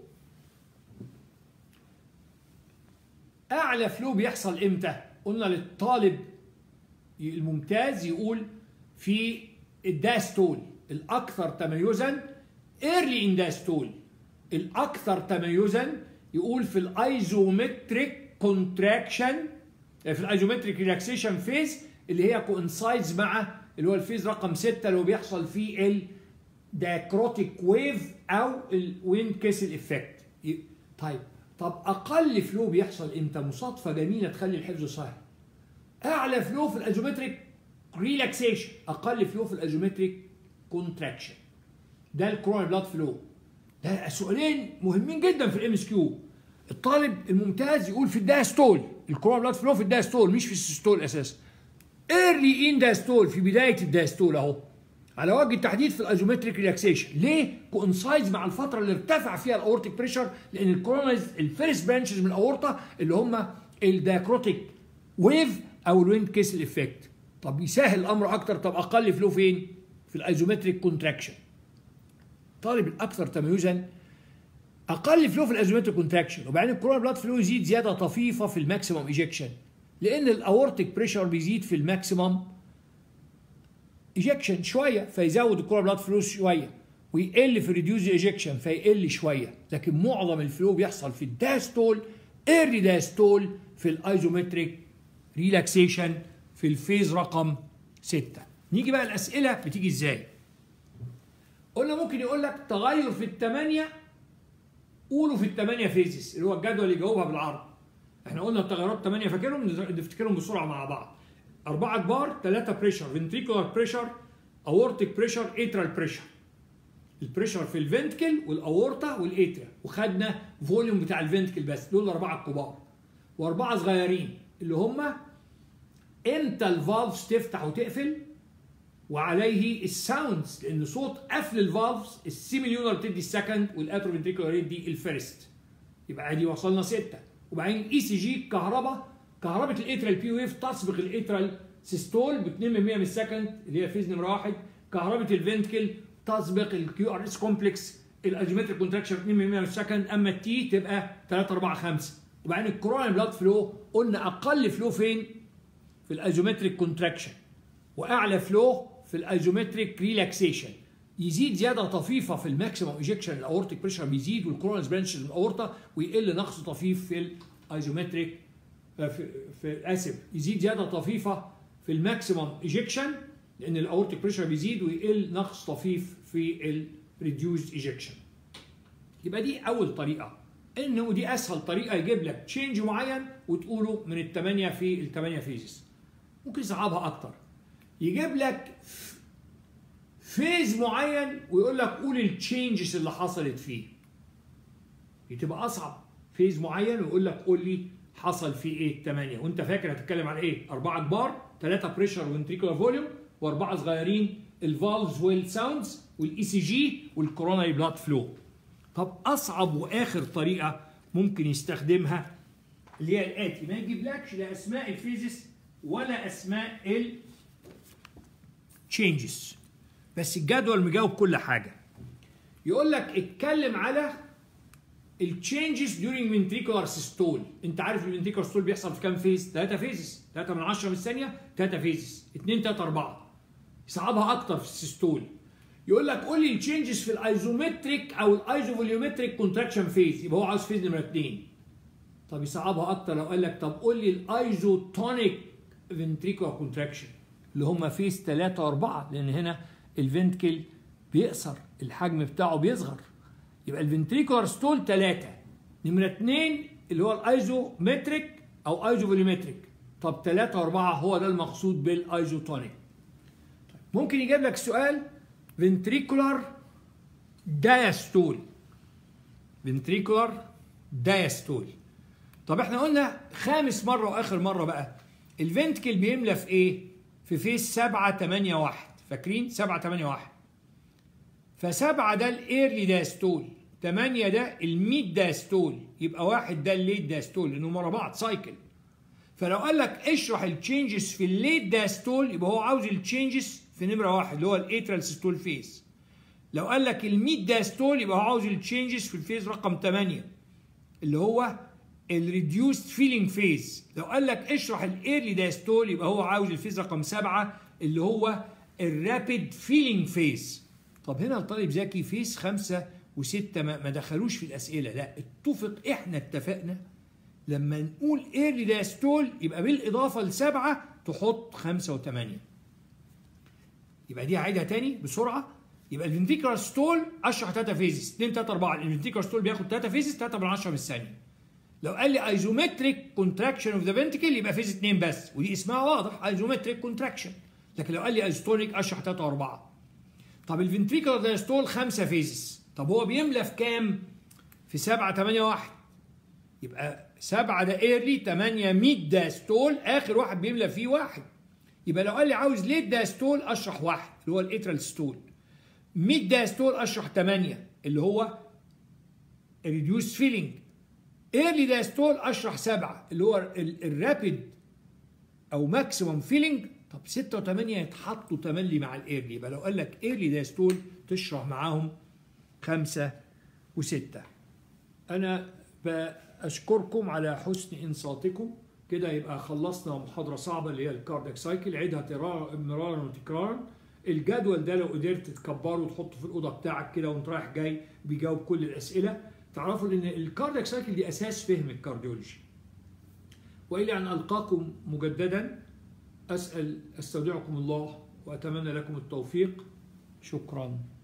اعلى فلو بيحصل امتى قلنا للطالب الممتاز يقول في الداستول الاكثر تميزا ايرلي ان داستول الاكثر تميزا يقول في الايزومتريك كونتراكشن في الايزومتريك ريلاكسيشن فيز اللي هي كونسايدز مع اللي هو الفيز رقم 6 اللي هو بيحصل فيه الداكروتيك ويف او الويند كيسل افكت طيب طب اقل فلو بيحصل امتى مصادفه جميله تخلي الحفظ سهل اعلى فلو في الايزومتريك ريلاكسيشن اقل فلو في الايزومتريك كونتراكشن ده الكرونال بلاد فلو ده سؤالين مهمين جدا في الام اس كيو الطالب الممتاز يقول في الداستول الكرونال بلاد فلو في الداستول مش في السيستول اساسا ايرلي ان داستول في بدايه الداستول اهو على وجه التحديد في الايزومتريك ريلاكسيشن ليه كونسايز مع الفتره اللي ارتفع فيها الاورتيك بريشر لان الكورونايز الفيرست برانشز من الاورطه اللي هم الداكروتيك ويف او الويند كيسل افكت طب يسهل الامر اكتر طب اقل فلو فين في الايزومتريك كونتراكشن طالب الاكثر تميزا اقل فلو في الايزومتريك كونتراكشن وبعدين الكورونا بلاد فلو يزيد زياده طفيفه في الماكسيمم ايجكشن لان الاورتيك بريشر بيزيد في الماكسيمم ايجكشن شويه فيزود الكورونا بلاد فلو شويه ويقل في الريديوز ايجكشن فيقل شويه لكن معظم الفلو بيحصل في الداستول ايرلي داستول في الايزومتريك ريلاكسيشن في الفيز رقم 6 نيجي بقى الاسئله بتيجي ازاي قلنا ممكن يقول لك تغير في الثمانيه قولوا في الثمانيه فيزز اللي هو الجدول اللي جاوبها بالعرض احنا قلنا التغيرات 8 فاكرهم نفتكرهم بسرعه مع بعض أربعة كبار ثلاثة بريشر فنتريكولار بريشر اورتيك بريشر اترال بريشر البريشر في الفنتكل والاورتا والاتريا وخدنا فوليوم بتاع الفنتكل بس دول الاربعه الكبار واربعه صغيرين اللي هم امتى الفالفز تفتح وتقفل وعليه الساوندز لان صوت قفل الفالفز السيميليونر بتدي السكند والاتروفنتريكولار يدي الفيرست يبقى ادي وصلنا سته وبعدين اي سي جي كهرباء كهرباء الاترال بي ويف تسبق الاترال سيستول ب 2 من 100 من السكند اللي هي فيز نمره واحد كهرباء الفنتكل تسبق الكيو ار اس كومبلكس الالجيومتريك كونتراكشن 2 من 100 من السكند اما التي تبقى 3 4 5 وبعدين الكورونا بلاد فلو قلنا اقل فلو فين؟ في الايزومتريك كونتراكشن واعلى فلو في الايزومتريك ريلاكسيشن يزيد زياده طفيفه في الماكسيمم ايجكشن الاورتيك بريشر بيزيد والكورونس برانشز الاورتا ويقل نقص طفيف في الايزومتريك في, في اسف يزيد زياده طفيفه في الماكسيمم ايجكشن لان الاورتيك بريشر بيزيد ويقل نقص طفيف في الريديوز ايجكشن يبقى دي اول طريقه انه دي اسهل طريقه يجيب لك تشينج معين وتقوله من الثمانيه في الثمانيه فيزز ممكن يصعبها اكتر يجيب لك فيز معين ويقول لك قول التشينجز اللي حصلت فيه دي تبقى اصعب فيز معين ويقول لك قول لي حصل فيه ايه 8 وانت فاكر هتتكلم على ايه اربعه كبار ثلاثه بريشر وفنتريكولار فوليوم واربعه صغيرين الفالفز والساوندز والاي سي جي والكوروناري بلاد فلو طب اصعب واخر طريقه ممكن يستخدمها اللي هي الاتي ما يجيبلكش لا اسماء الفيزيس ولا اسماء ال changes بس الجدول مجاوب كل حاجه يقول لك اتكلم على التشينجز during ventricular systole انت عارف الفنتريكولار systole بيحصل في كام فيز 3 فيزز 3 من 10 من الثانيه 3 فيزز 2 3 4 يصعبها اكتر في السيستول يقول لك قول لي التشينجز في الايزومتريك او الايزوفوليومتريك كونتراكشن فيز يبقى هو عاوز فيز نمره 2 طب يصعبها اكتر لو قال لك طب قول لي الايزوتونيك فنتريكولار كونتراكشن اللي هم فيز 3 و4 لان هنا الفنتكل بيقصر الحجم بتاعه بيصغر يبقى الفنتريكولار ستول 3 نمره 2 اللي هو الايزومتريك او ايزوفوليومتريك طب 3 و4 هو ده المقصود بالايزوتونيك ممكن يجيب لك سؤال فنتريكولار دايستول فنتريكولار دايستول طب احنا قلنا خامس مره واخر مره بقى الفنتكل بيملى في ايه؟ في فيس 7 8 1 فاكرين 7 8 1 فسبعة ده الايرلي داستول 8 ده الميد داستول يبقى واحد ده الليت داستول لانهم ورا بعض سايكل فلو قال لك اشرح التشينجز في الليت داستول يبقى هو عاوز التشينجز في نمره واحد اللي هو الاترال سيستول فيز لو قال لك الميد داستول يبقى هو عاوز التشينجز في الفيز رقم 8 اللي هو الريديوست فيلينج فيز لو قال لك اشرح الايرلي داستول يبقى هو عاوز الفيز رقم 7 اللي هو الرابيد فيلينج فيز طب هنا الطالب ذكي فيز خمسة وستة ما ما دخلوش في الأسئلة لا اتفق احنا اتفقنا لما نقول ايرلي داستول يبقى بالإضافة لسبعة تحط خمسة وثمانية يبقى دي هعيدها تاني بسرعة يبقى الفنتيكولار ستول اشرح 3 فيزز 2 3 4 الفنتيكولار ستول بياخد 3 فيزز 3 من 10 من الثانية لو قال لي ايزومتريك كونتراكشن اوف ذا فنتيكل يبقى فيز 2 بس ودي اسمها واضح ايزومتريك كونتراكشن لكن لو قال لي ايزوتونيك اشرح 3 و4 طب الفنتريكولار دايستول 5 فيزز طب هو بيملى في كام؟ في 7 8 1 يبقى 7 ده ايرلي 8 ميد داستول اخر واحد بيملى فيه واحد يبقى لو قال لي عاوز ليت داستول اشرح واحد اللي هو الاترال ستول ميد داستول اشرح 8 اللي هو الريديوس فيلينج ايرلي داستول اشرح 7 اللي هو الرابيد او ماكسيمم فيلينج طب 6 و8 يتحطوا تملي مع الايرلي يبقى لو قال لك ايرلي داستول تشرح معاهم 5 و6 انا بشكركم على حسن انصاتكم كده يبقى خلصنا محاضره صعبه اللي هي الكاردياك سايكل عيدها مرارا وتكرارا الجدول ده لو قدرت تكبره وتحطه في الاوضه بتاعك كده وانت رايح جاي بيجاوب كل الاسئله تعرفوا ان الكاردياك سايكل دي اساس فهم الكارديولوجي والى ان القاكم مجددا اسال استودعكم الله واتمنى لكم التوفيق شكرا